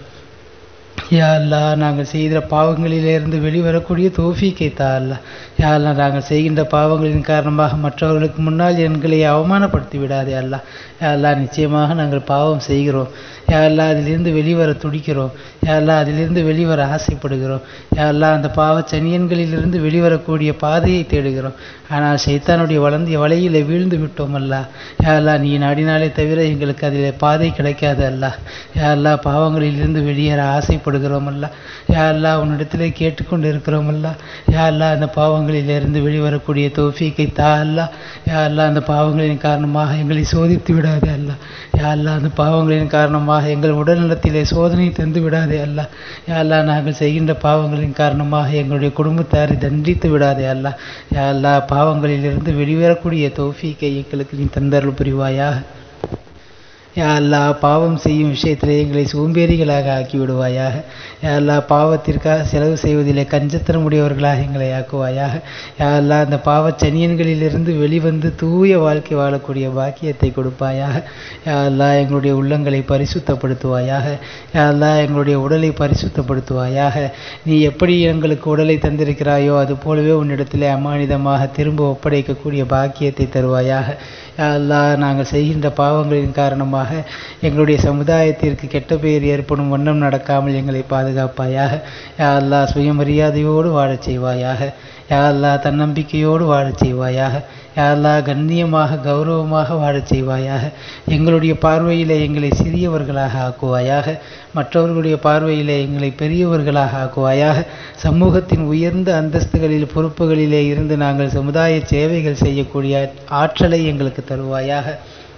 யா அல்லாஹ் நாங்கள் செய்கிற பாவங்களிலிருந்து வெளிவரக்கூடிய தோஃபீக்கை தா அல்லாஹ் யா அல்லாஹ் நாங்கள் செய்கின்ற பாவங்களின் காரணமாக மற்றவர்களுக்கு முன்னால் எங்களை அவமானப்படுத்தி விடாதே அல்லாஹ் யா அல்லாஹ் நிச்சயமாக நாங்கள் பாவம் செய்கிறோம் யா அல்லாஹ் அதிலிருந்து வெளிவர துடிக்கிறோம் யா அல்லாஹ் அதிலிருந்து வெளிவர ஆசைப்படுகிறோம் யா அல்லாஹ் அந்த பாவ சனியன்களிலிருந்து வெளிவரக்கூடிய பாதையை தேடுகிறோம் ஆனால் சைத்தானுடைய வளர்ந்த வலையில் வீழ்ந்து விட்டோம் அல்லாஹ் யா அல்லாஹ் நீ நாடினாலே தவிர எங்களுக்கு அதில் பாதை கிடைக்காது அல்லாஹ் யா அல்லாஹ் பாவங்களிலிருந்து வெளியேற ஆசைப்படுகிறோம் அல்லாஹ் யா அல்லாஹ் உன்னிடத்திலே கேட்டுக்கொண்டு இருக்கிறோம் அல்லாஹ் யா அல்லாஹ் அந்த பாவங்களிலிருந்து வெளிவரக்கூடிய தோஃபீக்கை தா அல்லாஹ் யா அல்லாஹ் அந்த பாவங்களின் காரணமாக எங்களை சோதித்து விடாதே அல்லாஹ் யா அல்லாஹ் அந்த பாவங்களின் காரணமாக எங்கள் உடல்நலத்திலே சோதனை தந்து விடாதே அல்லாஹ் யா அல்லாஹ் நாங்கள் செய்கின்ற பாவங்களின் காரணமாக எங்களுடைய குடும்பத்தாரை தண்டித்து விடாதே அல்லாஹ் யா அல்லாஹ் பாவங்களிலிருந்து வெளிவரக்கூடிய தௌஃபீக்கை எங்களுக்கு நீ தந்தருள் புரிவாயாக யா அல்லாஹ் பாவம் செய்யும் விஷயத்திலே எங்களை சோம்பேறிகளாக ஆக்கி விடுவாயாக யா அல்லாஹ் பாவத்திற்காக செலவு செய்வதிலே கஞ்சத்தனமுடையவர்களாக எங்களை ஆக்குவாயாக யா அல்லாஹ் அந்த பாவச் சனியன்களிலிருந்து வெளிவந்து தூய வாழ்க்கை வாழக்கூடிய பாக்கியத்தை கொடுப்பாயாக யா அல்லாஹ் எங்களுடைய உள்ளங்களை பரிசுத்தப்படுத்துவாயாக யா அல்லாஹ் எங்களுடைய உடலை பரிசுத்தப்படுத்துவாயாக நீ எப்படி எங்களுக்கு உடலை தந்திருக்கிறாயோ அது போலவே உன்னிடத்திலே அமானிதமாக திரும்ப ஒப்படைக்கக்கூடிய பாக்கியத்தை தருவாயாக யா அல்லாஹ் நாங்கள் செய்கின்ற பாவங்களின் காரணமாக எங்களுடைய சமுதாயத்திற்கு கெட்ட பெயர் ஏற்படும் வண்ணம் நடக்காமல் எங்களை பாதுகாப்பாயாக யா அல்லாஹ் சுயமரியாதையோடு வாழச் செய்வாயாக யா அல்லாஹ் தன்னம்பிக்கையோடு வாழச் செய்வாயாக யா அல்லாஹ் கண்ணியமாக கௌரவமாக வாழச் செய்வாயாக எங்களுடைய பார்வையிலே எங்களை சிறியவர்களாக ஆக்குவாயாக மற்றவர்களுடைய பார்வையிலே எங்களை பெரியவர்களாக ஆக்குவாயாக சமூகத்தின் உயர்ந்த அந்தஸ்துகளில் பொறுப்புகளிலே இருந்து நாங்கள் சமுதாய சேவைகள் செய்யக்கூடிய ஆற்றலை எங்களுக்கு தருவாயாக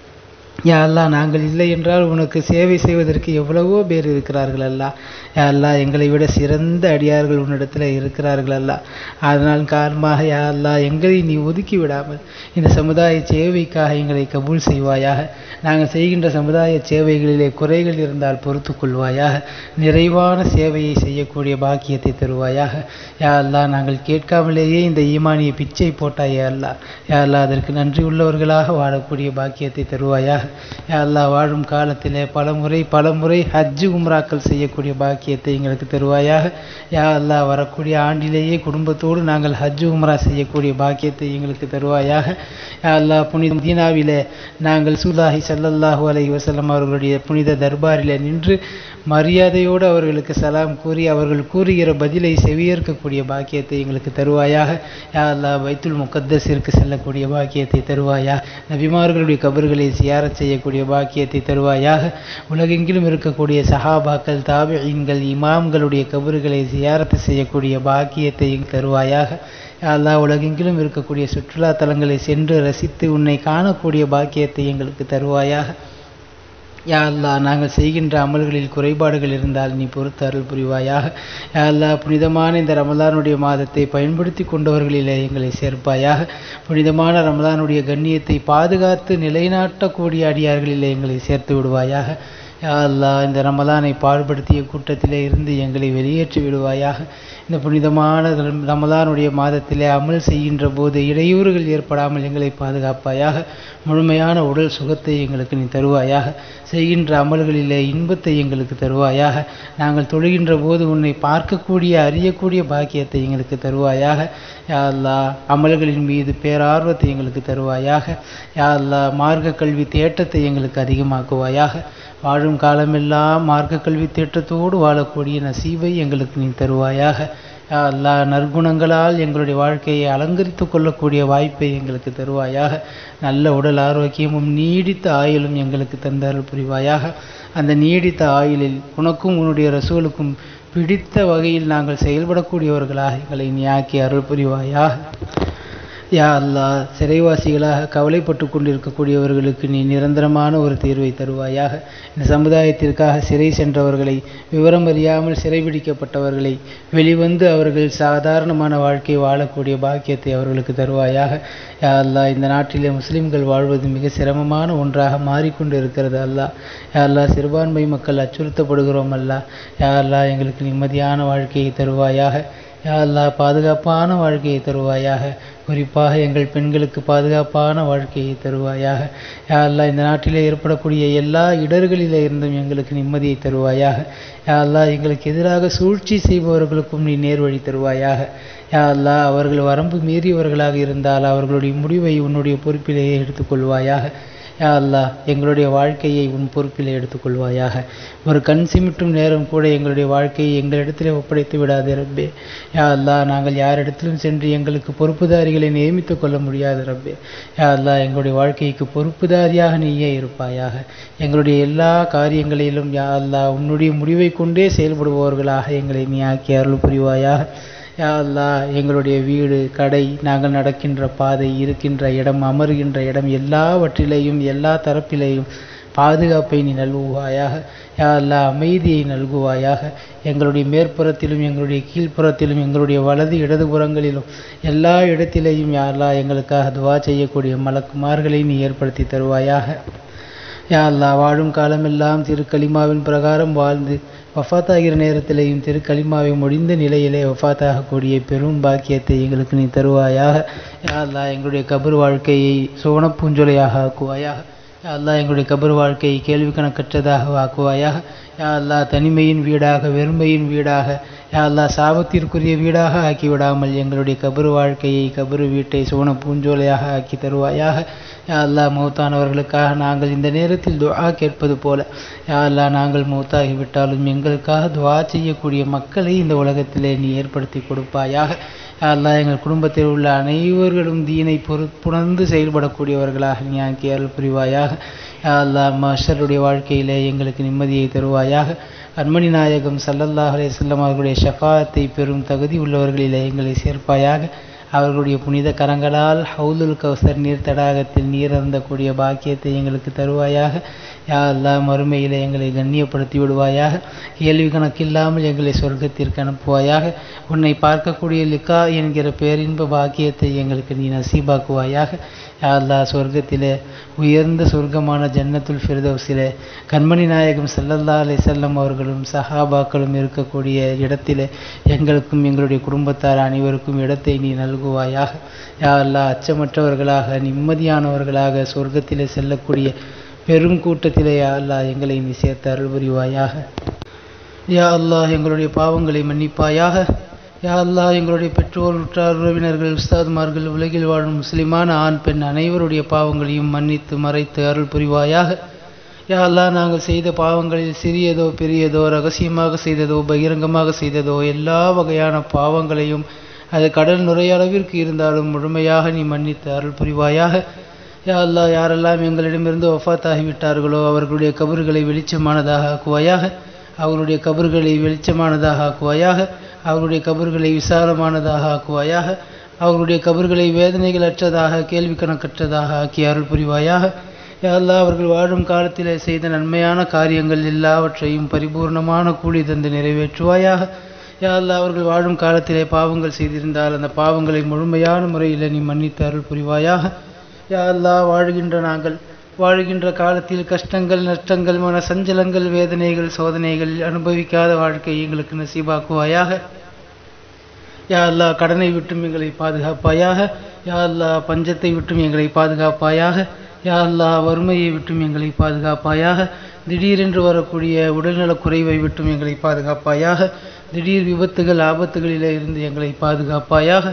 யா அல்லாஹ் நாங்கள் இல்லை என்றால் உனக்கு சேவை செய்வதற்கு எவ்வளவோ பேர் இருக்கிறார்கள் அல்லா யா அல்லாஹ் எங்களை விட சிறந்த அடியார்கள் உன்னிடத்தில் இருக்கிறார்கள் அல்லா அதனால் காரணமாக யா அல்லாஹ் எங்களை நீ ஒதுக்கி விடாமல் இந்த சமுதாய சேவைக்காக எங்களை கபூல் செய்வாயாக நாங்கள் செய்கின்ற சமுதாய சேவைகளிலே குறைகள் இருந்தால் பொறுத்து கொள்வாயாக நிறைவான சேவையை செய்யக்கூடிய பாக்கியத்தை தருவாயாக யா அல்லாஹ் நாங்கள் கேட்காமலேயே இந்த ஈமானிய பிச்சை போட்டாய் யா அல்லாஹ் யா அல்லாஹ் அதற்கு நன்றி உள்ளவர்களாக வாழக்கூடிய பாக்கியத்தை தருவாயாக யா அல்லாஹ் வாழும் காலத்திலே பல முறை பல முறை ஹஜ்ஜு உம்ராக்கள் செய்யக்கூடிய பாக்கியத்தை எங்களுக்கு தருவாயாக யா அல்லாஹ் வரக்கூடிய ஆண்டிலேயே குடும்பத்தோடு நாங்கள் ஹஜ்ஜு உம்ரா செய்யக்கூடிய பாக்கியத்தை எங்களுக்கு தருவாயாக யா அல்லாஹ் புனித மதீனாவிலே நாங்கள் சூலாஹி ஸல்லல்லாஹு அலைஹி வஸல்லம் அவர்களுடைய புனித தர்பாரிலே நின்று மரியாதையோடு அவர்களுக்கு சலாம் கூறி அவர்கள் கூறுகிற பதிலை செவியேற்கக்கூடிய பாக்கியத்தை எங்களுக்கு தருவாயாக யா அல்லாஹ் பைத்துல் முகத்தஸிற்கு செல்லக்கூடிய பாக்கியத்தை தருவாயா நபிமார்களுடைய கபர்களை சியாரத் செய்யக்கூடிய பாக்கியத்தை தருவாயாக உலகெங்கிலும் இருக்கக்கூடிய சஹாபாக்கள் தாபியீன்கள் இமாம்களுடைய கபறுகளை சியாரத்து செய்யக்கூடிய பாக்கியத்தை தருவாயாக யா அல்லாஹ் உலகெங்கிலும் இருக்கக்கூடிய சுற்றுலா தலங்களை சென்று ரசித்து உன்னை காணக்கூடிய பாக்கியத்தை எங்களுக்கு தருவாயாக யா அல்லாஹ் நாங்கள் செய்கின்ற அமல்களில் குறைபாடுகள் இருந்தால் நீ பொறுத்து அருள் புரிவாயாக யா அல்லாஹ் புனிதமான இந்த ரமலானுடைய மாதத்தை பயன்படுத்தி கொண்டவர்களிலே எங்களை சேர்ப்பாயாக புனிதமான ரமலானுடைய கண்ணியத்தை பாதுகாத்து நிலைநாட்டக்கூடிய அடியார்களிலே எங்களை சேர்த்து விடுவாயாக யா அல்லாஹ் இந்த ரமலானை பாடுபடுத்திய கூட்டத்திலே இருந்து எங்களை வெளியேற்றி விடுவாயாக இந்த புனிதமான ரம்- ரமலானுடைய மாதத்திலே அமல் செய்கின்ற போது இடையூறுகள் ஏற்படாமல் எங்களை பாதுகாப்பாயாக முழுமையான உடல் சுகத்தை எங்களுக்கு நீ தருவாயாக செய்கின்ற அமல்களிலே இன்பத்தை எங்களுக்கு தருவாயாக நாங்கள் தொழுகின்ற போது உன்னை பார்க்கக்கூடிய அறியக்கூடிய பாக்கியத்தை எங்களுக்கு தருவாயாக யா அல்லாஹ் அமல்களின் மீது பேரார்வத்தை எங்களுக்கு தருவாயாக யா அல்லாஹ் மார்க்க கல்வி தேட்டத்தை எங்களுக்கு அதிகமாக்குவாயாக வாழும் காலமெல்லாம் மார்க்க கல்வி தேட்டத்தோடு வாழக்கூடிய நசீவை எங்களுக்கு நீ தருவாயாக யா அல்லாஹ் நற்குணங்களால் எங்களுடைய வாழ்க்கையை அலங்கரித்து கொள்ளக்கூடிய வாய்ப்பை எங்களுக்கு தருவாயாக நல்ல உடல் ஆரோக்கியமும் நீடித்த ஆயுளும் எங்களுக்கு தந்தருள் புரிவாயாக அந்த நீடித்த ஆயுளில் உனக்கும் உன்னுடைய ரசூலுக்கும் பிடித்த வகையில் நாங்கள் செயல்படக்கூடியவர்களாக எங்களை நீ ஆக்கி அருள் புரிவாயாக யா அல்லாஹ் சிறைவாசிகளாக கவலைப்பட்டு கொண்டிருக்கக்கூடியவர்களுக்கு நீ நிரந்தரமான ஒரு தீர்வை தருவாயாக இந்த சமுதாயத்திற்காக சிறை சென்றவர்களை விவரம் அறியாமல் சிறைபிடிக்கப்பட்டவர்களை வெளிவந்து அவர்கள் சாதாரணமான வாழ்க்கை வாழக்கூடிய பாக்கியத்தை அவர்களுக்கு தருவாயாக யா அல்லாஹ் இந்த நாட்டிலே முஸ்லிம்கள் வாழ்வது மிக சிரமமான ஒன்றாக மாறிக்கொண்டு இருக்கிறது அல்லாஹ் யா அல்லாஹ் சிறுபான்மை மக்கள் அச்சுறுத்தப்படுகிறோம் அல்லாஹ் யா அல்லாஹ் எங்களுக்கு நிம்மதியான வாழ்க்கையை தருவாயாக யா அல்லாஹ் பாதுகாப்பான வாழ்க்கையை தருவாயாக குறிப்பாக எங்கள் பெண்களுக்கு பாதுகாப்பான வாழ்க்கையை தருவாயாக யா அல்லாஹ் இந்த நாட்டிலே ஏற்படக்கூடிய எல்லா இடர்களிலே இருந்தும் எங்களுக்கு நிம்மதியை தருவாயாக யா அல்லாஹ் எங்களுக்கு எதிராக சூழ்ச்சி செய்பவர்களுக்கும் நீ நேர்வழி தருவாயாக யா அல்லாஹ் அவர்கள் வரம்பு மீறியவர்களாக இருந்தால் அவர்களுடைய முடிவை உன்னுடைய பொறுப்பிலேயே எடுத்துக்கொள்வாயாக யா அல்லாஹ் எங்களுடைய வாழ்க்கையை உன் பொறுப்பில் எடுத்துக்கொள்வாயாக ஒரு கண் சிமிட்டும் நேரம் கூட எங்களுடைய வாழ்க்கையை எங்களிடத்திலே ஒப்படைத்து விடாதே ரப்பே யா அல்லாஹ் நாங்கள் யாரிடத்திலும் சென்று எங்களுக்கு பொறுப்புதாரிகளை நியமித்துக் கொள்ள முடியாது ரப்பே யா அல்லாஹ் எங்களுடைய வாழ்க்கைக்கு பொறுப்புதாரியாக நீயே இருப்பாயாக எங்களுடைய எல்லா காரியங்களிலும் யா அல்லாஹ் உன்னுடைய முடிவை கொண்டே செயல்படுபவர்களாக எங்களை நீ ஆக்கி அருள் புரிவாயாக யா அல்லாஹ் எங்களுடைய வீடு கடை நாங்கள் நடக்கின்ற பாதை இருக்கின்ற இடம் அமர்கின்ற இடம் எல்லாவற்றிலேயும் எல்லா தரப்பிலேயும் பாதுகாப்பை நீ நல்குவாயாக யா அல்லாஹ் அமைதியை நல்குவாயாக எங்களுடைய மேற்புறத்திலும் எங்களுடைய கீழ்ப்புறத்திலும் எங்களுடைய வலது இடதுபுறங்களிலும் எல்லா இடத்திலேயும் யா அல்லாஹ் எங்களுக்காக துவா செய்யக்கூடிய மலக்குமார்களை நீ ஏற்படுத்தி தருவாயாக யா அல்லாஹ் வாழும் காலமெல்லாம் திரு கலிமாவின் பிரகாரம் வாழ்ந்து வஃபாத்தாகிற நேரத்திலேயும் திரு கலிமாவை முடிந்த நிலையிலே வஃபாத்தாகக்கூடிய பெரும் பாக்கியத்தை எங்களுக்கு நீ தருவாயாக யா அல்லாஹ் எங்களுடைய கபர் வாழ்க்கையை சுவனப்பூஞ்சொலையாக ஆக்குவாயாக யா அல்லாஹ் எங்களுடைய கபர் வாழ்க்கையை கேள்வி கணக்கற்றதாக ஆக்குவாயாக யா அல்லாஹ் தனிமையின் வீடாக வெறுமையின் வீடாக யா அல்லாஹ் சாபத்திற்குரிய வீடாக ஆக்கி விடாமல் எங்களுடைய கபர் வாழ்க்கையை கபர் வீட்டை சுவன பூஞ்சோலையாக ஆக்கி தருவாயாக யா அல்லாஹ் மௌத்தானவர்களுக்காக நாங்கள் இந்த நேரத்தில் துஆ கேட்பது போல யா அல்லாஹ் நாங்கள் மௌத்தாகிவிட்டாலும் எங்களுக்காக துஆ செய்யக்கூடிய மக்களை இந்த உலகத்திலே நீ ஏற்படுத்தி கொடுப்பாயாக யா அல்லாஹ் எங்கள் குடும்பத்தில் உள்ள அனைவர்களும் தீனை பொறுப்புணர்ந்து செயல்படக்கூடியவர்களாக நீ ஆக்கி அருள் புரிவாயாக யா அல்லாஹ் மஷருடைய வாழ்க்கையிலே எங்களுக்கு நிம்மதியை தருவாயாக அன்மணி நாயகம் சல்லல்லாஹ் அலைஹி அவர்களுடைய ஷஃபாத்தை பெறும் தகுதி உள்ளவர்களிலே எங்களை சேர்ப்பாயாக அவர்களுடைய புனித கரங்களால் ஹவுலுல் கௌசர் நீர் தடாகத்தில் நீர் அருந்தக்கூடிய பாக்கியத்தை எங்களுக்கு தருவாயாக யா அல்லாஹ் மறுமையிலே எங்களை கண்ணியப்படுத்தி விடுவாயாக கேள்வி கணக்கில்லாமல் எங்களை சொர்க்கத்திற்கு அனுப்புவாயாக உன்னை பார்க்கக்கூடிய லிக்கா என்கிற பேரின்ப பாக்கியத்தை எங்களுக்கு நீ நசீபாக்குவாயாக யா அல்லாஹ் சொர்க்கத்திலே உயர்ந்த சொர்க்கமான ஜன்னத்துல் ஃபிர்தௌஸிலே கண்மணி நாயகம் ஸல்லல்லாஹு அலைஹி வஸல்லம் அவர்களும் சஹாபாக்களும் இருக்கக்கூடிய இடத்திலே எங்களுக்கும் எங்களுடைய குடும்பத்தார் அனைவருக்கும் இடத்தை நீ நல்குவாயாக யா அல்லாஹ் அச்சமற்றவர்களாக நிம்மதியானவர்களாக சொர்க்கத்திலே செல்லக்கூடிய பெரும் கூட்டத்திலே யா அல்லாஹ் எங்களை நீ சேர்த்து அருள் புரிவாயாக யா அல்லாஹ் எங்களுடைய பாவங்களை மன்னிப்பாயாக யா அல்லாஹ் எங்களுடைய பெற்றோர் உற்றார் உறவினர்கள் உஸ்தாதுமார்கள் உலகில் வாழும் முஸ்லிமான ஆண் பெண் அனைவருடைய பாவங்களையும் மன்னித்து மறைத்து அருள் புரிவாயாக யா அல்லாஹ் நாங்கள் செய்த பாவங்களில் சிறியதோ பெரியதோ ரகசியமாக செய்ததோ பகிரங்கமாக செய்ததோ எல்லா வகையான பாவங்களையும் அது கடல் நுரையளவிற்கு இருந்தாலும் முழுமையாக நீ மன்னித்து அருள் புரிவாயாக யா அல்லாஹ் யாரெல்லாம் எங்களிடமிருந்து வஃபாத்தாகிவிட்டார்களோ அவர்களுடைய கபறுகளை வெளிச்சமானதாக ஆக்குவாயாக அவர்களுடைய கபறுகளை வெளிச்சமானதாக ஆக்குவாயாக அவர்களுடைய கபறுகளை விசாலமானதாக ஆக்குவாயாக அவர்களுடைய கபறுகளை வேதனைகள் அற்றதாக கேள்வி கணக்கற்றதாக ஆக்கி அருள் புரிவாயாக யா அல்லாஹ் அவர்கள் வாழும் காலத்திலே செய்த நன்மையான காரியங்கள் எல்லாவற்றையும் பரிபூர்ணமான கூலி தந்து நிறைவேற்றுவாயாக யா அல்லாஹ் அவர்கள் வாழும் காலத்திலே பாவங்கள் செய்திருந்தால் அந்த பாவங்களை முழுமையான முறையில் நீ மன்னித்து அருள் புரிவாயாக யா அல்லாஹ் வாழ்கின்ற நாங்கள் வாழ்கின்ற காலத்தில் கஷ்டங்கள் நஷ்டங்கள் மன சஞ்சலங்கள் வேதனைகள் சோதனைகள் அனுபவிக்காத வாழ்க்கை எங்களுக்கு நசீபாக்குவாயாக யா அல்லாஹ் கடனை விட்டும் எங்களை பாதுகாப்பாயாக யா அல்லாஹ் பஞ்சத்தை விட்டும் எங்களை பாதுகாப்பாயாக யா அல்லாஹ் வறுமையை விட்டும் எங்களை பாதுகாப்பாயாக திடீரென்று வரக்கூடிய உடல்நலக் குறைவை விட்டும் எங்களை பாதுகாப்பாயாக திடீர் விபத்துகள் ஆபத்துகளிலே இருந்து எங்களை பாதுகாப்பாயாக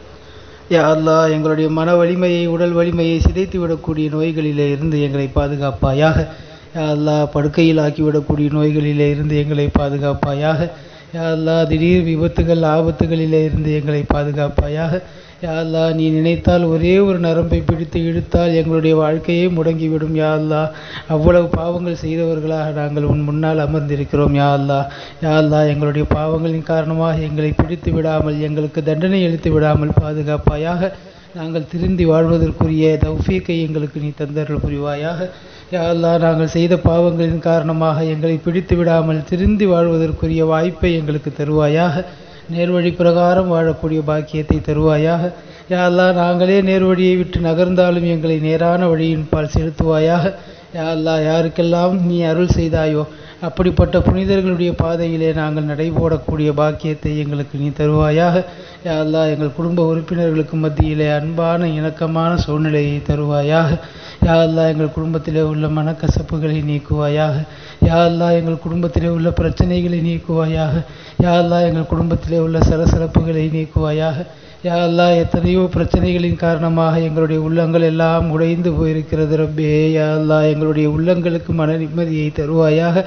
யா அல்லாஹ் எங்களுடைய மன வலிமையை உடல் வலிமையை சிதைத்து விடக்கூடிய நோய்களிலே இருந்து எங்களை பாதுகாப்பாயாக யா அல்லாஹ் படுக்கையில் ஆக்கிவிடக்கூடிய நோய்களிலே இருந்து எங்களை பாதுகாப்பாயாக யா அல்லாஹ் திடீர் விபத்துகள் ஆபத்துகளிலே இருந்து எங்களை பாதுகாப்பாயாக யா அல்லாஹ் நீ நினைத்தால் ஒரே ஒரு நரம்பை பிடித்து இழுத்தால் எங்களுடைய வாழ்க்கையே முடங்கிவிடும் யா அல்லாஹ் அவ்வளவு பாவங்கள் செய்தவர்களாக நாங்கள் உன் முன்னால் அமர்ந்திருக்கிறோம் யா அல்லாஹ் யா அல்லாஹ் எங்களுடைய பாவங்களின் காரணமாக எங்களை பிடித்து விடாமல் எங்களுக்கு தண்டனை அளித்து விடாமல் பாதுகாப்பாயாக நாங்கள் திருந்தி வாழ்வதற்குரிய தௌஃபீக்கை எங்களுக்கு நீ தந்தருள் புரிவாயாக யா அல்லாஹ் நாங்கள் செய்த பாவங்களின் காரணமாக எங்களை பிடித்து விடாமல் திருந்தி வாழ்வதற்குரிய வாய்ப்பை எங்களுக்கு தருவாயாக நேர்வழி பிரகாரம் வாழக்கூடிய பாக்கியத்தை தருவாயாக யா அல்லாஹ் நாங்களே நேர்வழியை விட்டு நகர்ந்தாலும் எங்களை நேரான வழியின் பால் செலுத்துவாயாக யா அல்லாஹ் யாருக்கெல்லாம் நீ அருள் செய்தாயோ அப்படிப்பட்ட புனிதர்களுடைய பாதையிலே நாங்கள் நடைபோடக்கூடிய பாக்கியத்தை எங்களுக்கு நீ தருவாயாக யா அல்லாஹ் எங்கள் குடும்ப உறுப்பினர்களுக்கு மத்தியிலே அன்பான இணக்கமான சூழ்நிலையை தருவாயாக யா அல்லாஹ் எங்கள் குடும்பத்திலே உள்ள மனக்கசப்புகளை நீக்குவாயாக யா அல்லாஹ் எங்கள் குடும்பத்திலே உள்ள பிரச்சனைகளை நீக்குவாயாக யா அல்லாஹ் எங்கள் குடும்பத்திலே உள்ள சலசலப்புகளை நீக்குவாயாக யா அல்லாஹ் எத்தனையோ பிரச்சனைகளின் காரணமாக எங்களுடைய உள்ளங்கள் எல்லாம் உடைந்து போயிருக்கிறது ரப்பே யா அல்லாஹ் எங்களுடைய உள்ளங்களுக்கு மன நிம்மதியை தருவாயாக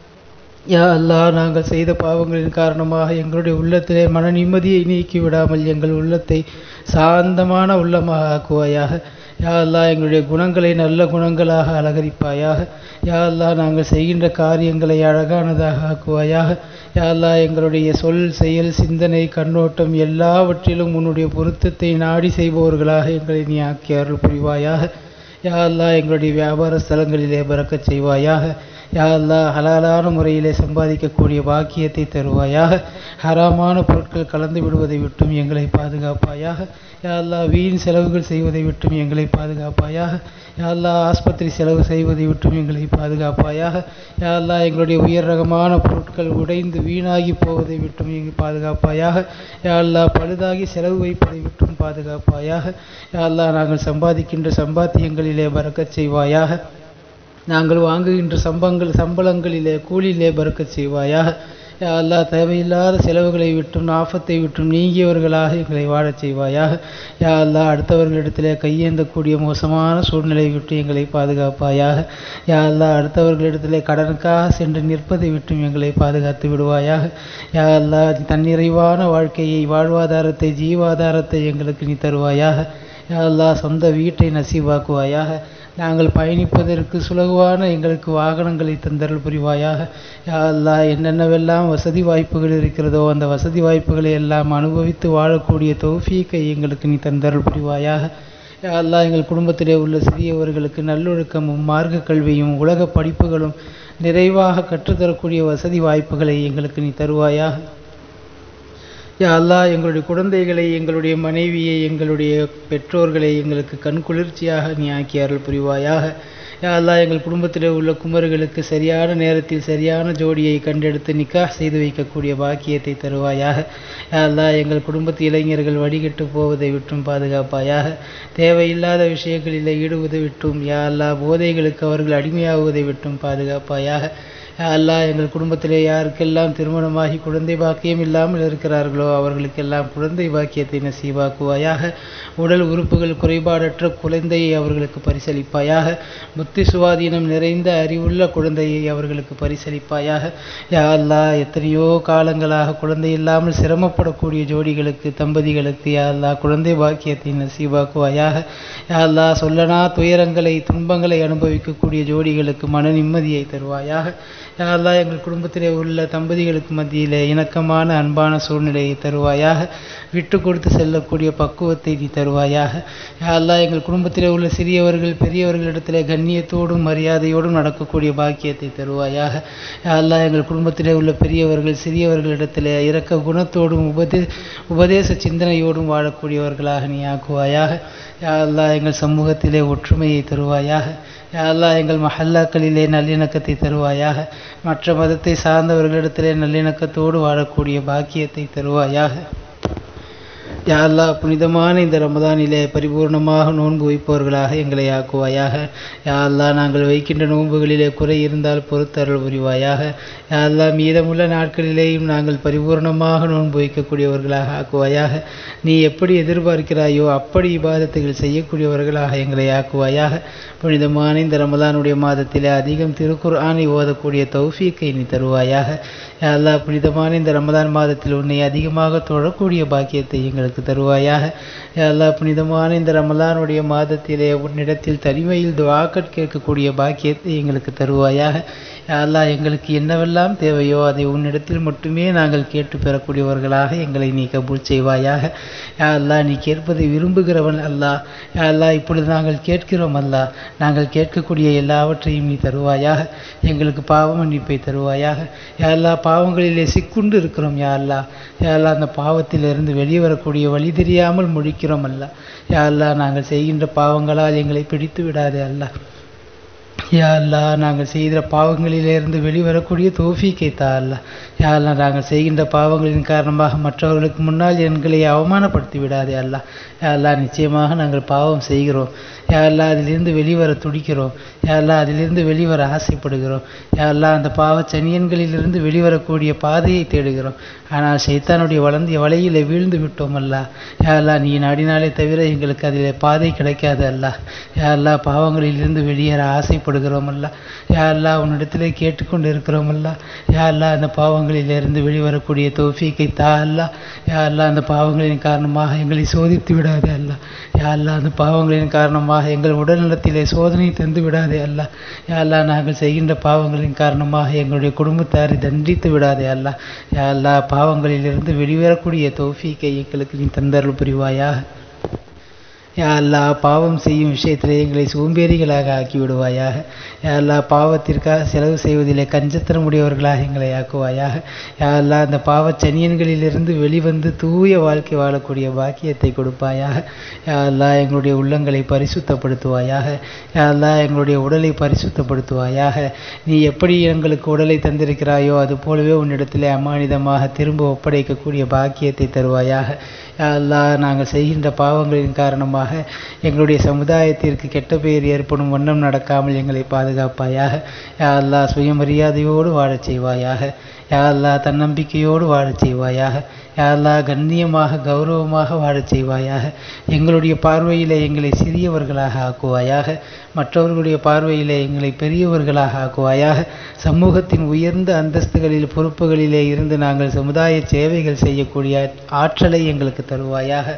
யா அல்லாஹ் நாங்கள் செய்த பாவங்களின் காரணமாக எங்களுடைய உள்ளத்திலே மன நிம்மதியை நீக்கி விடாமல் எங்கள் உள்ளத்தை சாந்தமான உள்ளமாக ஆக்குவாயாக யா அல்லாஹ் எங்களுடைய குணங்களை நல்ல குணங்களாக அலங்கரிப்பாயாக யா அல்லாஹ் நாங்கள் செய்கின்ற காரியங்களை அழகானதாக ஆக்குவாயாக யா அல்லாஹ் எங்களுடைய சொல் செயல் சிந்தனை கண்ணோட்டம் எல்லாவற்றிலும் உன்னுடைய பொருத்தத்தை நாடி செய்பவர்களாக எங்களை நீ ஆக்கி அருள் புரிவாயாக யா அல்லாஹ் எங்களுடைய வியாபார ஸ்தலங்களிலே பறக்கச் செய்வாயாக யா அல்லா ஹலாலான முறையிலே சம்பாதிக்கக்கூடிய பாக்கியத்தை தருவாயாக ஹராமான பொருட்கள் கலந்து விடுவதை விட்டும் எங்களை பாதுகாப்பாயாக யா அல்லா வீண் செலவுகள் செய்வதை விட்டும் எங்களை பாதுகாப்பாயாக யா அல்லா ஆஸ்பத்திரி செலவு செய்வதை விட்டும் எங்களை பாதுகாப்பாயாக யா அல்லா எங்களுடைய உயர் ரகமான பொருட்கள் உடைந்து வீணாகி போவதை விட்டும் எங்களை பாதுகாப்பாயாக யா அல்லா பழுதாகி செலவு வைப்பதை விட்டும் பாதுகாப்பாயாக யா அல்லா நாங்கள் சம்பாதிக்கின்ற சம்பாத்தியங்களிலே பறக்கச் செய்வாயாக நாங்கள் வாங்குகின்ற சம்பங்கள் சம்பளங்களிலே கூலியிலே பறக்கச் செய்வாயாக யா அல்லாஹ் தேவையில்லாத செலவுகளை விட்டும் ஆபத்தை விட்டும் நீங்கியவர்களாக எங்களை வாழச் செய்வாயாக யா அல்லாஹ் அடுத்தவர்களிடத்திலே கையேந்தக்கூடிய மோசமான சூழ்நிலையை விட்டு எங்களை பாதுகாப்பாயாக யா அல்லாஹ் அடுத்தவர்களிடத்திலே கடனுக்காக சென்று நிற்பதை விட்டும் எங்களை பாதுகாத்து விடுவாயாக யா அல்லாஹ் தன்னிறைவான வாழ்க்கையை வாழ்வாதாரத்தை ஜீவாதாரத்தை எங்களுக்கு நீ தருவாயாக யா அல்லாஹ் சொந்த வீட்டை நசீவாக்குவாயாக நாங்கள் பயணிப்பதற்கு சுலகுவான எங்களுக்கு வாகனங்களை தந்தருள் புரிவாயாக யா அல்லாஹ் என்னென்னவெல்லாம் வசதி வாய்ப்புகள் இருக்கிறதோ அந்த வசதி வாய்ப்புகளை எல்லாம் அனுபவித்து வாழக்கூடிய தௌஃபீக்கை எங்களுக்கு நீ தந்தருள் புரிவாயாக யா அல்லாஹ் எங்கள் குடும்பத்திலே உள்ள சிறியவர்களுக்கு நல்லொழுக்கமும் மார்க்க கல்வியும் உலக படிப்புகளும் நிறைவாக கற்றுத்தரக்கூடிய வசதி வாய்ப்புகளை எங்களுக்கு நீ தருவாயாக யா அல்லாஹ் எங்களுடைய குழந்தைகளை எங்களுடைய மனைவியை எங்களுடைய பெற்றோர்களை எங்களுக்கு கண் குளிர்ச்சியாக நீ ஆக்கி அருள் புரிவாயாக யா அல்லாஹ் எங்கள் குடும்பத்தில் உள்ள குமர்களுக்கு சரியான நேரத்தில் சரியான ஜோடியை கண்டெடுத்து நிக்காஹ் செய்து வைக்கக்கூடிய பாக்கியத்தை தருவாயாக யா அல்லாஹ் எங்கள் குடும்பத்து இளைஞர்கள் வடிகட்டு போவதை விட்டும் பாதுகாப்பாயாக தேவையில்லாத விஷயங்களில் ஈடுவதை விட்டும் யா அல்லாஹ் போதைகளுக்கு அவர்கள் அடிமையாகுவதை விட்டும் பாதுகாப்பாயாக யா அல்லாஹ் எங்கள் குடும்பத்திலே யாருக்கெல்லாம் திருமணமாகி குழந்தை பாக்கியம் இல்லாமல் இருக்கிறார்களோ அவர்களுக்கெல்லாம் குழந்தை பாக்கியத்தை நசீவாக்குவாயாக உடல் உறுப்புகள் குறைபாடற்ற குழந்தையை அவர்களுக்கு பரிசளிப்பாயாக புத்தி சுவாதீனம் நிறைந்த அறிவுள்ள குழந்தையை அவர்களுக்கு பரிசளிப்பாயாக யா அல்லாஹ் எத்தனையோ காலங்களாக குழந்தை இல்லாமல் சிரமப்படக்கூடிய ஜோடிகளுக்கு தம்பதிகளுக்கு யா அல்லாஹ் குழந்தை பாக்கியத்தை நசீவாக்குவாயாக யா அல்லாஹ் சொல்லனா துயரங்களை துன்பங்களை அனுபவிக்கக்கூடிய ஜோடிகளுக்கு மன நிம்மதியை தருவாயாக யா அல்லாஹ் எங்கள் குடும்பத்திலே உள்ள தம்பதிகளுக்கு மத்தியிலே இணக்கமான அன்பான சூழ்நிலையை தருவாயாக விட்டு கொடுத்து செல்லக்கூடிய பக்குவத்தை நீ தருவாயாக யா அல்லாஹ் எங்கள் குடும்பத்திலே உள்ள சிறியவர்கள் பெரியவர்களிடத்திலே கண்ணியத்தோடும் மரியாதையோடும் நடக்கக்கூடிய பாக்கியத்தை தருவாயாக யா அல்லாஹ் எங்கள் குடும்பத்திலே உள்ள பெரியவர்கள் சிறியவர்களிடத்திலே இரக்க குணத்தோடும் உபதே உபதேச சிந்தனையோடும் வாழக்கூடியவர்களாக நீ ஆக்குவாயாக யா அல்லாஹ் எங்கள் சமூகத்திலே ஒற்றுமையை தருவாயாக யா அல்லாஹ் எங்கள் மஹல்லாக்களிலே நல்லிணக்கத்தை தருவாயாக மற்ற மதத்தை சார்ந்தவர்களிடத்திலே நல்லிணக்கத்தோடு வாழக்கூடிய பாக்கியத்தை தருவாயாக யா அல்லாஹ் புனிதமான இந்த ரமதானிலே பரிபூர்ணமாக நோன்பு வைப்பவர்களாக எங்களை ஆக்குவாயாக யா அல்லாஹ் நாங்கள் வைக்கின்ற நோன்புகளிலே குறை இருந்தால் பொறுத்தருள் புரிவாயாக யா அல்லாஹ் மீதமுள்ள நாட்களிலேயும் நாங்கள் பரிபூர்ணமாக நோன்பு வைக்கக்கூடியவர்களாக ஆக்குவாயாக நீ எப்படி எதிர்பார்க்கிறாயோ அப்படி இபாதத்துகள் செய்யக்கூடியவர்களாக எங்களை ஆக்குவாயாக புனிதமான இந்த ரமதானுடைய மாதத்திலே அதிகம் திருக்குர்ஆனை ஓதக்கூடிய தௌஃபீக்கை நீ தருவாயாக யா அல்லாஹ் புனிதமான இந்த ரமதான் மாதத்தில் உன்னை அதிகமாக தொழக்கூடிய பாக்கியத்தை எங்களுக்கு தருவாயாக யா அல்லாஹ் புனிதமான இந்த ரமலானுடைய மாதத்திலே உன்னிடத்தில் தனிமையில் துவாக்கட் கேட்கக்கூடிய பாக்கியத்தை எங்களுக்கு தருவாயாக யா அல்லாஹ் எங்களுக்கு என்னவெல்லாம் தேவையோ அதை உன்னிடத்தில் மட்டுமே நாங்கள் கேட்டு பெறக்கூடியவர்களாக எங்களை நீ கபூல் செய்வாயாக யா அல்லாஹ் நீ கேட்பதை விரும்புகிறவன் அல்லாஹ் யா அல்லாஹ் இப்பொழுது நாங்கள் கேட்கிறோம் அல்லாஹ் நாங்கள் கேட்கக்கூடிய எல்லாவற்றையும் நீ தருவாயாக எங்களுக்கு பாவ மன்னிப்பை தருவாயாக யா அல்லாஹ் பாவங்களிலே சிக்குண்டு இருக்கிறோம் யா அல்லாஹ் யா அல்லாஹ் அந்த பாவத்திலிருந்து வெளியே வரக்கூடிய வழி தெரியாமல் முழிக்கிறோம் அல்லாஹ் யா அல்லாஹ் நாங்கள் செய்கின்ற பாவங்களால் எங்களை பிடித்து விடாதே அல்லாஹ் யா அல்லாஹ் நாங்கள் செய்கிற பாவங்களிலிருந்து வெளிவரக்கூடிய தோஃபீக்கை தா அல்லாஹ் யா அல்லாஹ் நாங்கள் செய்கின்ற பாவங்களின் காரணமாக மற்றவர்களுக்கு முன்னால் எங்களை அவமானப்படுத்தி விடாதே அல்லாஹ் யா அல்லாஹ் நிச்சயமாக நாங்கள் பாவம் செய்கிறோம் யா அல்லாஹ் அதிலிருந்து வெளிவர துடிக்கிறோம் யா அல்லாஹ் அதிலிருந்து வெளிவர ஆசைப்படுகிறோம் யா அல்லாஹ் அந்த பாவ சனியன்களிலிருந்து வெளிவரக்கூடிய பாதையை தேடுகிறோம் ஆனால் சைத்தானுடைய வளர்ந்த வலையிலே வீழ்ந்து விட்டோம் அல்லாஹ் யா அல்லாஹ் நீ நாடினாலே தவிர எங்களுக்கு அதில் பாதை கிடைக்காது அல்லாஹ் யா அல்லாஹ் பாவங்களிலிருந்து வெளியேற ஆசைப்படுகிறோம் அல்லாஹ் யா அல்லாஹ் உன்னிடத்திலே கேட்டுக்கொண்டு இருக்கிறோம் அல்லாஹ் யா அல்லாஹ் அந்த பாவங்களிலிருந்து வெளிவரக்கூடிய தௌஃபீக்கை தா அல்லாஹ் யா அல்லாஹ் அந்த பாவங்களின் காரணமாக எங்களை சோதித்து விடாதே அல்லாஹ் யா அல்லாஹ் அந்த பாவங்களின் காரணமாக எங்கள் உடல்நலத்திலே சோதனை தந்து விடாதே அல்லாஹ் யா அல்லாஹ் நாங்கள் செய்கின்ற பாவங்களின் காரணமாக எங்களுடைய குடும்பத்தாரை தண்டித்து விடாதே அல்லாஹ் யா அல்லாஹ் பாவங்களிலிருந்து வெளிவரக்கூடிய தௌஃபீக்கை எங்களுக்கு நீ தந்தருள் புரிவாயாக யா அல்லா பாவம் செய்யும் விஷயத்திலே எங்களை சோம்பேறிகளாக ஆக்கி விடுவாயாக யா அல்லா பாவத்திற்காக செலவு செய்வதிலே கஞ்சத்தனமுடையவர்களாக எங்களை ஆக்குவாயாக யா அல்லா அந்த பாவச் சனியன்களிலிருந்து வெளிவந்து தூய வாழ்க்கை வாழக்கூடிய பாக்கியத்தை கொடுப்பாயாக யா அல்லா எங்களுடைய உள்ளங்களை பரிசுத்தப்படுத்துவாயாக யா அல்லா எங்களுடைய உடலை பரிசுத்தப்படுத்துவாயாக நீ எப்படி எங்களுக்கு உடலை தந்திருக்கிறாயோ அது போலவே உன்னிடத்திலே அமானிதமாக திரும்ப ஒப்படைக்கக்கூடிய பாக்கியத்தை தருவாயாக யா அல்லா நாங்கள் செய்கின்ற பாவங்களின் காரணமாக எங்களுடைய சமுதாயத்திற்கு கெட்ட பெயர் ஏற்படும் வண்ணம் நடக்காமல் எங்களை பாதுகாப்பாயாக யா அல்லா சுயமரியாதையோடு வாழச் செய்வாயாக யா அல்லா தன்னம்பிக்கையோடு வாழச் செய்வாயாக யா அல்லா கண்ணியமாக கௌரவமாக வாழச் செய்வாயாக எங்களுடைய பார்வையிலே எங்களை சிறியவர்களாக ஆக்குவாயாக மற்றவர்களுடைய பார்வையிலே எங்களை பெரியவர்களாக ஆக்குவாயாக சமூகத்தின் உயர்ந்த அந்தஸ்துகளில் பொறுப்புகளிலே இருந்து நாங்கள் சமுதாய சேவைகள் செய்யக்கூடிய ஆற்றலை எங்களுக்கு தருவாயாக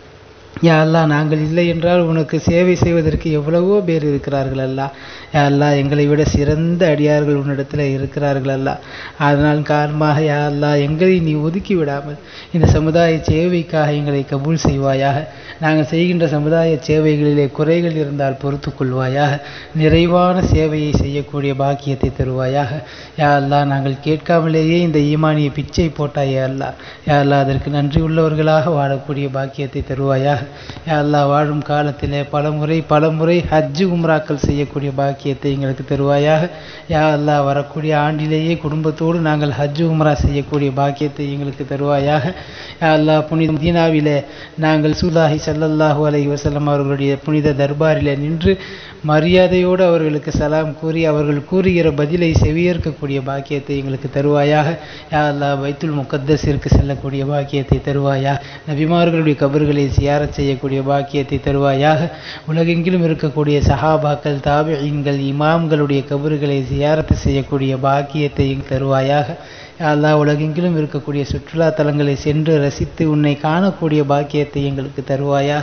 யா அல்லா நாங்கள் இல்லை என்றால் உனக்கு சேவை செய்வதற்கு எவ்வளவோ பேர் இருக்கிறார்கள் அல்லா யா அல்லா எங்களை விட சிறந்த அடியார்கள் உன்னிடத்தில் இருக்கிறார்கள் அல்லா அதனால் காரணமாக யா அல்லா எங்களை நீ ஒதுக்கி விடாமல் இந்த சமுதாய சேவைக்காக எங்களை கபூல் செய்வாயாக நாங்கள் செய்கின்ற சமுதாய சேவைகளிலே குறைகள் இருந்தால் பொறுத்து கொள்வாயாக நிறைவான சேவையை செய்யக்கூடிய பாக்கியத்தை தருவாயாக யா அல்லா நாங்கள் கேட்காமலேயே இந்த ஈமானிய பிச்சை போட்டாயே அல்லா யா அல்லா அதற்கு நன்றி உள்ளவர்களாக வாழக்கூடிய பாக்கியத்தை தருவாயாக யா அல்லா வாழும் காலத்திலே பல முறை பல முறை ஹஜ்ஜு உம்ராக்கள் செய்யக்கூடிய பாக்கியத்தை எங்களுக்கு தருவாயாக யா அல்லா வரக்கூடிய ஆண்டிலேயே குடும்பத்தோடு நாங்கள் ஹஜ்ஜு உம்ரா செய்யக்கூடிய பாக்கியத்தை எங்களுக்கு தருவாயாக யா அல்லா புனித மதீனாவிலே நாங்கள் சூலாஹி ஸல்லல்லாஹு அலைஹி வஸல்லம் அவர்களுடைய புனித தர்பாரிலே நின்று மரியாதையோடு அவர்களுக்கு சலாம் கூறி அவர்கள் கூறுகிற பதிலை செவியேற்கக்கூடிய பாக்கியத்தை எங்களுக்கு தருவாயாக யா அல்லா பைத்துல் முகத்தஸிற்கு செல்லக்கூடிய பாக்கியத்தை தருவாயா நபிமார்களுடைய கபர்களை சியாரத் செய்யக்கூடிய பாக்கியத்தை தருவாயாக உலகெங்கிலும் இருக்கக்கூடிய சஹாபாக்கள் தாபியீன்கள் இமாம்களுடைய கபறுகளை சியாரத்து செய்யக்கூடிய பாக்கியத்தை தருவாயாக யா அல்லாஹ் உலகெங்கிலும் இருக்கக்கூடிய சுற்றுலா தலங்களை சென்று ரசித்து உன்னை காணக்கூடிய பாக்கியத்தை எங்களுக்கு தருவாயாக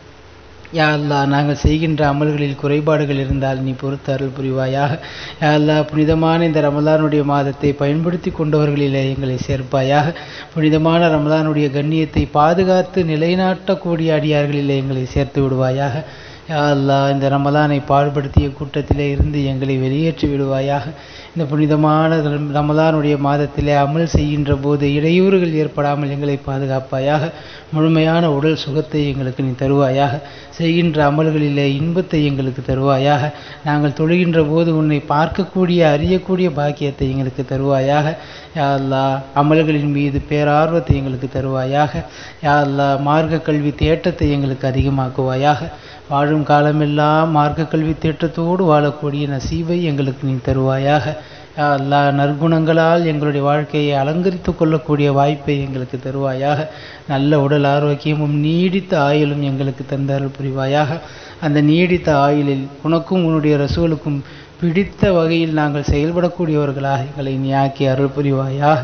யா அல்லா நாங்கள் செய்கின்ற அமல்களில் குறைபாடுகள் இருந்தால் நீ பொறுத்து அருள் புரிவாயாக யா அல்லா புனிதமான இந்த ரமலானுடைய மாதத்தை பயன்படுத்தி கொண்டவர்களிலே எங்களை சேர்ப்பாயாக புனிதமான ரமலானுடைய கண்ணியத்தை பாதுகாத்து நிலைநாட்டக்கூடிய அடியார்களிலே எங்களை சேர்த்து விடுவாயாக யா அல்லா இந்த ரமலானை பாடுபடுத்திய கூட்டத்திலே இருந்து எங்களை வெளியேற்றி விடுவாயாக இந்த புனிதமான ரம்- ரமலானுடைய மாதத்திலே அமல் செய்கின்ற போது இடையூறுகள் ஏற்படாமல் எங்களை பாதுகாப்பாயாக முழுமையான உடல் சுகத்தை எங்களுக்கு நீ தருவாயாக செய்கின்ற அமல்களிலே இன்பத்தை எங்களுக்கு தருவாயாக நாங்கள் தொழுகின்ற போது உன்னை பார்க்கக்கூடிய அறியக்கூடிய பாக்கியத்தை எங்களுக்கு தருவாயாக யா அல்லாஹ் அமல்களின் மீது பேரார்வத்தை எங்களுக்கு தருவாயாக யா அல்லாஹ் மார்க்க கல்வி தேட்டத்தை எங்களுக்கு அதிகமாக்குவாயாக வாழும் காலமெல்லாம் மார்க்க கல்வி தேட்டத்தோடு வாழக்கூடிய நசீவை எங்களுக்கு நீ தருவாயாக யா அல்லாஹ் நற்குணங்களால் எங்களுடைய வாழ்க்கையை அலங்கரித்து கொள்ளக்கூடிய வாய்ப்பை எங்களுக்கு தருவாயாக நல்ல உடல் ஆரோக்கியமும் நீடித்த ஆயுளும் எங்களுக்கு தந்தருள் புரிவாயாக அந்த நீடித்த ஆயுளில் உனக்கும் உன்னுடைய ரசூலுக்கும் பிடித்த வகையில் நாங்கள் செயல்படக்கூடியவர்களாக எங்களை நீ ஆக்கி அருள் புரிவாயாக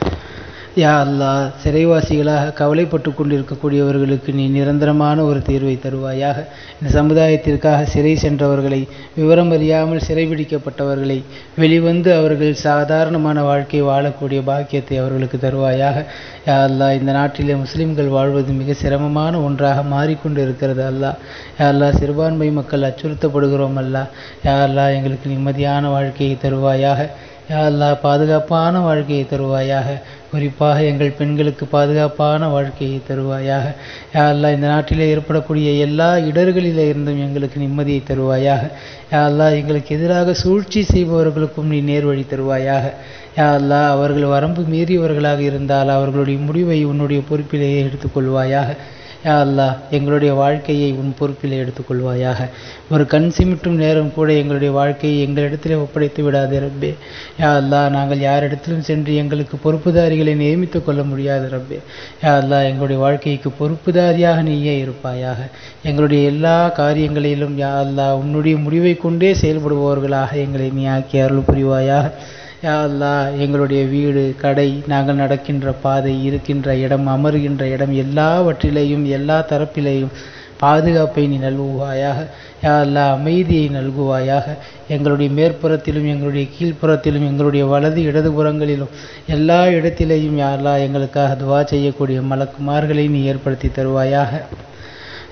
யா அல்லாஹ் சிறைவாசிகளாக கவலைப்பட்டு கொண்டிருக்கக்கூடியவர்களுக்கு நீ நிரந்தரமான ஒரு தீர்வை தருவாயாக இந்த சமுதாயத்திற்காக சிறை சென்றவர்களை விவரம் அறியாமல் சிறைபிடிக்கப்பட்டவர்களை வெளிவந்து அவர்கள் சாதாரணமான வாழ்க்கை வாழக்கூடிய பாக்கியத்தை அவர்களுக்கு தருவாயாக யா அல்லாஹ் இந்த நாட்டிலே முஸ்லிம்கள் வாழ்வது மிக சிரமமான ஒன்றாக மாறிக்கொண்டு இருக்கிறது அல்லாஹ் யா அல்லாஹ் சிறுபான்மை மக்கள் அச்சுறுத்தப்படுகிறோம் அல்லாஹ் யா அல்லாஹ் எங்களுக்கு நிம்மதியான வாழ்க்கையை தருவாயாக யா அல்லாஹ் பாதுகாப்பான வாழ்க்கையை தருவாயாக குறிப்பாக எங்கள் பெண்களுக்கு பாதுகாப்பான வாழ்க்கையை தருவாயாக யா அல்லாஹ் இந்த நாட்டிலே ஏற்படக்கூடிய எல்லா இடர்களிலே இருந்தும் எங்களுக்கு நிம்மதியை தருவாயாக யா அல்லாஹ் எங்களுக்கு எதிராக சூழ்ச்சி செய்பவர்களுக்கும் நீ நேர்வழி தருவாயாக யா அல்லாஹ் அவர்கள் வரம்பு மீறியவர்களாக இருந்தால் அவர்களுடைய முடிவை உன்னுடைய பொறுப்பிலேயே எடுத்துக்கொள்வாயாக யா அல்லாஹ் எங்களுடைய வாழ்க்கையை உன் பொறுப்பிலே எடுத்துக்கொள்வாயாக ஒரு கண் சிமிட்டும் நேரம் கூட எங்களுடைய வாழ்க்கையை எங்களிடத்திலே ஒப்படைத்து விடாதே ரப்பே யா அல்லாஹ் நாங்கள் யாரிடத்திலும் சென்று எங்களுக்கு பொறுப்புதாரிகளை நியமித்துக் கொள்ள முடியாது ரப்பே யா அல்லாஹ் எங்களுடைய வாழ்க்கைக்கு பொறுப்புதாரியாக நீயே இருப்பாயாக எங்களுடைய எல்லா காரியங்களிலும் யா அல்லாஹ் உன்னுடைய முடிவை கொண்டே செயல்படுபவர்களாக எங்களை நீ ஆக்கி அருள் புரிவாயாக யா அல்லாஹ் எங்களுடைய வீடு கடை நாங்கள் நடக்கின்ற பாதை இருக்கின்ற இடம் அமருகின்ற இடம் எல்லாவற்றிலேயும் எல்லா தரப்பிலேயும் பாதுகாப்பை நீ நல்குவாயாக யா அல்லாஹ் அமைதியை நல்குவாயாக எங்களுடைய மேற்புறத்திலும் எங்களுடைய கீழ்ப்புறத்திலும் எங்களுடைய வலது இடதுபுறங்களிலும் எல்லா இடத்திலேயும் யா அல்லாஹ் எங்களுக்காக துவா செய்யக்கூடிய மலக்குமார்களை நீ ஏற்படுத்தி தருவாயாக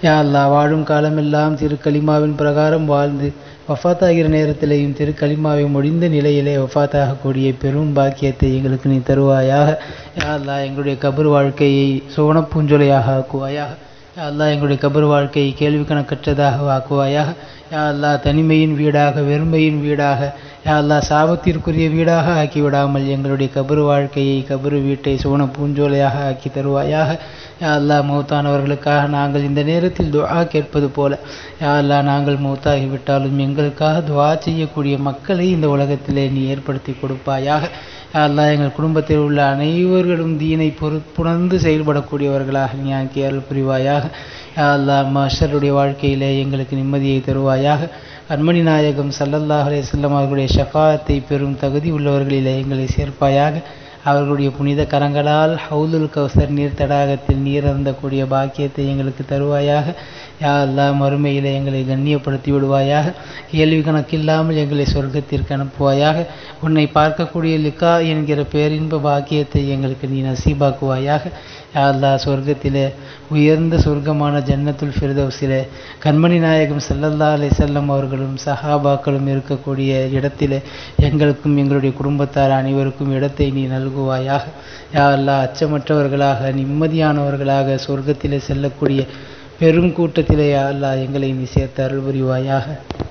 யா அல்லாஹ் வாழும் காலமெல்லாம் திரு கலிமாவின் பிரகாரம் வாழ்ந்து வஃபாத்தாகிற நேரத்திலேயும் திரு கலிமாவை முடிந்த நிலையிலே வஃபாத்தாகக்கூடிய பெரும் பாக்கியத்தை எங்களுக்கு நீ தருவாயாக யா அல்லாஹ் எங்களுடைய கபர் வாழ்க்கையை சுவனப்பூஞ்சொலையாக ஆக்குவாயாக யா அல்லாஹ் எங்களுடைய கபர் வாழ்க்கையை கேள்வி கணக்கற்றதாக ஆக்குவாயாக யா அல்லாஹ் தனிமையின் வீடாக வெறுமையின் வீடாக யா அல்லாஹ் சாபத்திற்குரிய வீடாக ஆக்கி விடாமல் எங்களுடைய கபர் வாழ்க்கையை கபரு வீட்டை சுவன பூஞ்சோலையாக ஆக்கி தருவாயாக யா அல்லாஹ் மௌத்தானவர்களுக்காக நாங்கள் இந்த நேரத்தில் துஆ கேட்பது போல யா அல்லாஹ் நாங்கள் மௌத்தாகிவிட்டாலும் எங்களுக்காக துஆ செய்யக்கூடிய மக்களை இந்த உலகத்திலே நீ ஏற்படுத்தி கொடுப்பாயாக யா அல்லாஹ் எங்கள் குடும்பத்தில் உள்ள அனைவர்களும் தீனை பொறுப்புணர்ந்து செயல்படக்கூடியவர்களாக நீ ஆக்கி அருள் புரிவாயாக யா அல்லாஹ் மஷருடைய வாழ்க்கையிலே எங்களுக்கு நிம்மதியை தருவாயாக கண்மணி நாயகம் சல்லல்லாஹ் அலையம் அவர்களுடைய ஷஃபாத்தை பெறும் தகுதி உள்ளவர்களிலே எங்களை சேர்ப்பாயாக அவர்களுடைய புனித கரங்களால் ஹவுலுல் கௌசர் நீர் தடாகத்தில் நீர் அருந்தக்கூடிய பாக்கியத்தை எங்களுக்கு தருவாயாக யா அல்லாஹ் மறுமையிலே எங்களை கண்ணியப்படுத்தி விடுவாயாக கேள்வி கணக்கில்லாமல் எங்களை சொர்க்கத்திற்கு அனுப்புவாயாக உன்னை பார்க்கக்கூடிய லிக்கா என்கிற பேரின்ப பாக்கியத்தை எங்களுக்கு நீ நசீபாக்குவாயாக யா அல்லாஹ் சொர்க்கத்திலே உயர்ந்த சொர்க்கமான ஜன்னத்துல் ஃபிர்தௌஸிலே கண்மணி நாயகம் சல்லல்லா அலை செல்லம் அவர்களும் சஹாபாக்களும் இருக்கக்கூடிய இடத்திலே எங்களுக்கும் எங்களுடைய குடும்பத்தார் அனைவருக்கும் இடத்தை நீ நல்குவாயாக யா அல்லாஹ் அச்சமற்றவர்களாக நிம்மதியானவர்களாக சொர்க்கத்திலே செல்லக்கூடிய பெரும் கூட்டத்திலே யா அல்லாஹ் எங்களை நீ சேர்த்து அருள் புரிவாயாக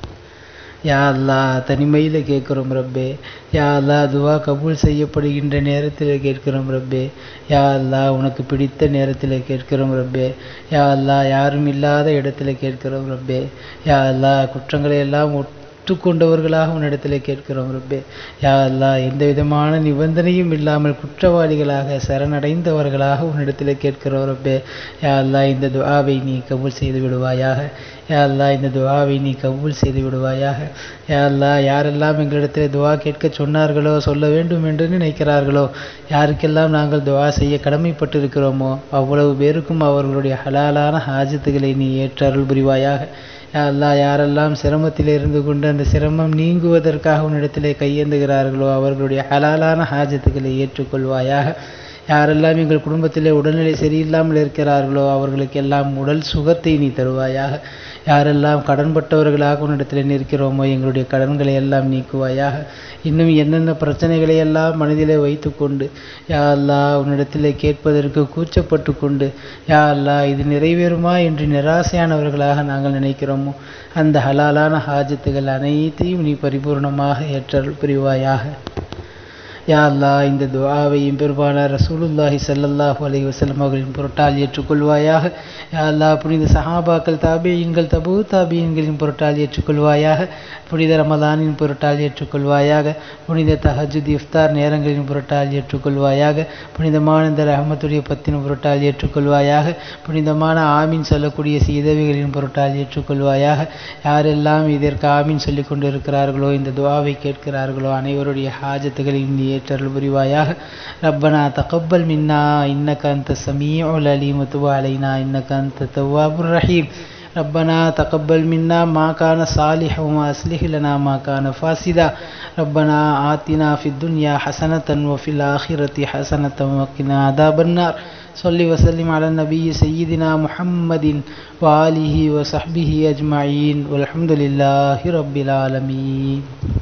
யா அல்லாஹ் தனிமையில் கேட்குறோம் ரப்பே யா அல்லாஹ் துவா கபூல் செய்யப்படுகின்ற நேரத்தில் கேட்கிறோம் ரப்பே யா அல்லாஹ் உனக்கு பிடித்த நேரத்தில் கேட்கிறோம் ரப்பே யா அல்லாஹ் யாரும் இல்லாத இடத்துல கேட்கிறோம் ரப்பே யா அல்லாஹ் குற்றங்களை எல்லாம் ஒற்றுக்கொண்டவர்களாக உன்னிடத்தில் கேட்கிறோம் ரப்பே யா அல்லாஹ் எந்த விதமான நிபந்தனையும் இல்லாமல் குற்றவாளிகளாக சரணடைந்தவர்களாக உன்னிடத்தில் கேட்கிறோம் ரப்பே யா அல்லாஹ் இந்த துஆவை நீ கபூல் செய்து விடுவாயாக யா அல்லாஹ் இந்த துஆவை நீ கபூல் செய்து விடுவாயாக யா அல்லாஹ் யாரெல்லாம் எங்களிடத்தில் துஆ கேட்க சொன்னார்களோ சொல்ல வேண்டும் என்று நினைக்கிறார்களோ யாருக்கெல்லாம் நாங்கள் துஆ செய்ய கடமைப்பட்டிருக்கிறோமோ அவ்வளவு பேருக்கும் அவர்களுடைய ஹலாலான ஹாஜத்துகளை நீ ஏற்று அருள் புரிவாயாக யா அல்லாஹ் யாரெல்லாம் சிரமத்தில் இருந்து கொண்டு அந்த சிரமம் நீங்குவதற்காக உன்னிடத்திலே கையேந்துகிறார்களோ அவர்களுடைய ஹலாலான ஹாஜத்துக்களை ஏற்றுக்கொள்வாயாக யாரெல்லாம் எங்கள் குடும்பத்திலே உடல்நிலை சரியில்லாமல் இருக்கிறார்களோ அவர்களுக்கெல்லாம் உடல் சுகத்தை நீ தருவாயாக யாரெல்லாம் கடன்பட்டவர்களாக உன்னிடத்தில் நிற்கிறோமோ எங்களுடைய கடன்களை எல்லாம் நீக்குவாயாக இன்னும் என்னென்ன பிரச்சனைகளை எல்லாம் மனதிலே வைத்துக்கொண்டு யா அல்லாஹ் உன்னிடத்திலே கேட்பதற்கு கூச்சப்பட்டு கொண்டு யா அல்லாஹ் இது நிறைவேறுமா என்று நிராசையானவர்களாக நாங்கள் நினைக்கிறோமோ அந்த ஹலாலான ஹாஜத்துகள் அனைத்தையும் நீ பரிபூர்ணமாக ஏற்றல் புரிவாயாக யா அல்லாஹ் இந்த துஆவையும் பெருமானார் ரசூலுல்லாஹி ஸல்லல்லாஹு அலைஹி வஸல்லம் அவர்களின் பொருட்டால் ஏற்றுக்கொள்வாயாக யா அல்லாஹ் புனித சஹாபாக்கள் தாபியீன்கள் தபு தாபியீன்களின் பொருட்டால் ஏற்றுக்கொள்வாயாக புனித ரமலானின் பொருட்டால் ஏற்றுக்கொள்வாயாக புனித தஹஜுத் இஃப்தார் நேரங்களின் பொருட்டால் ஏற்றுக்கொள்வாயாக புனிதமான இந்த ரஹமத்துடைய பத்தின் பொருட்டால் ஏற்றுக்கொள்வாயாக புனிதமான ஆமீன் சொல்லக்கூடிய சீதவிகளின் பொருட்டால் ஏற்றுக்கொள்வாயாக யாரெல்லாம் இதற்கு ஆமீன் சொல்லிக் கொண்டிருக்கிறார்களோ இந்த துஆவை கேட்கிறார்களோ அனைவருடைய ஹாஜத்துகளையும் நீ ஏற்றருள் புரிவாயாக ரப்பனா தகப்பல் மின்னா இன்னக அந்த சமீஉல் அலீம் வதுப் அலைனா இன்னக அந்த தவ்வாபுர் ரஹீம் ربنا تقبل منا ما كان صالحا وأصلح لنا ما كان فاسدا ربنا آتنا في الدنيا حسنة وفي الآخرة حسنة وقنا عذاب النار صل وسلم على النبي سيدنا محمد وآله وصحبه أجمعين والحمد لله رب العالمين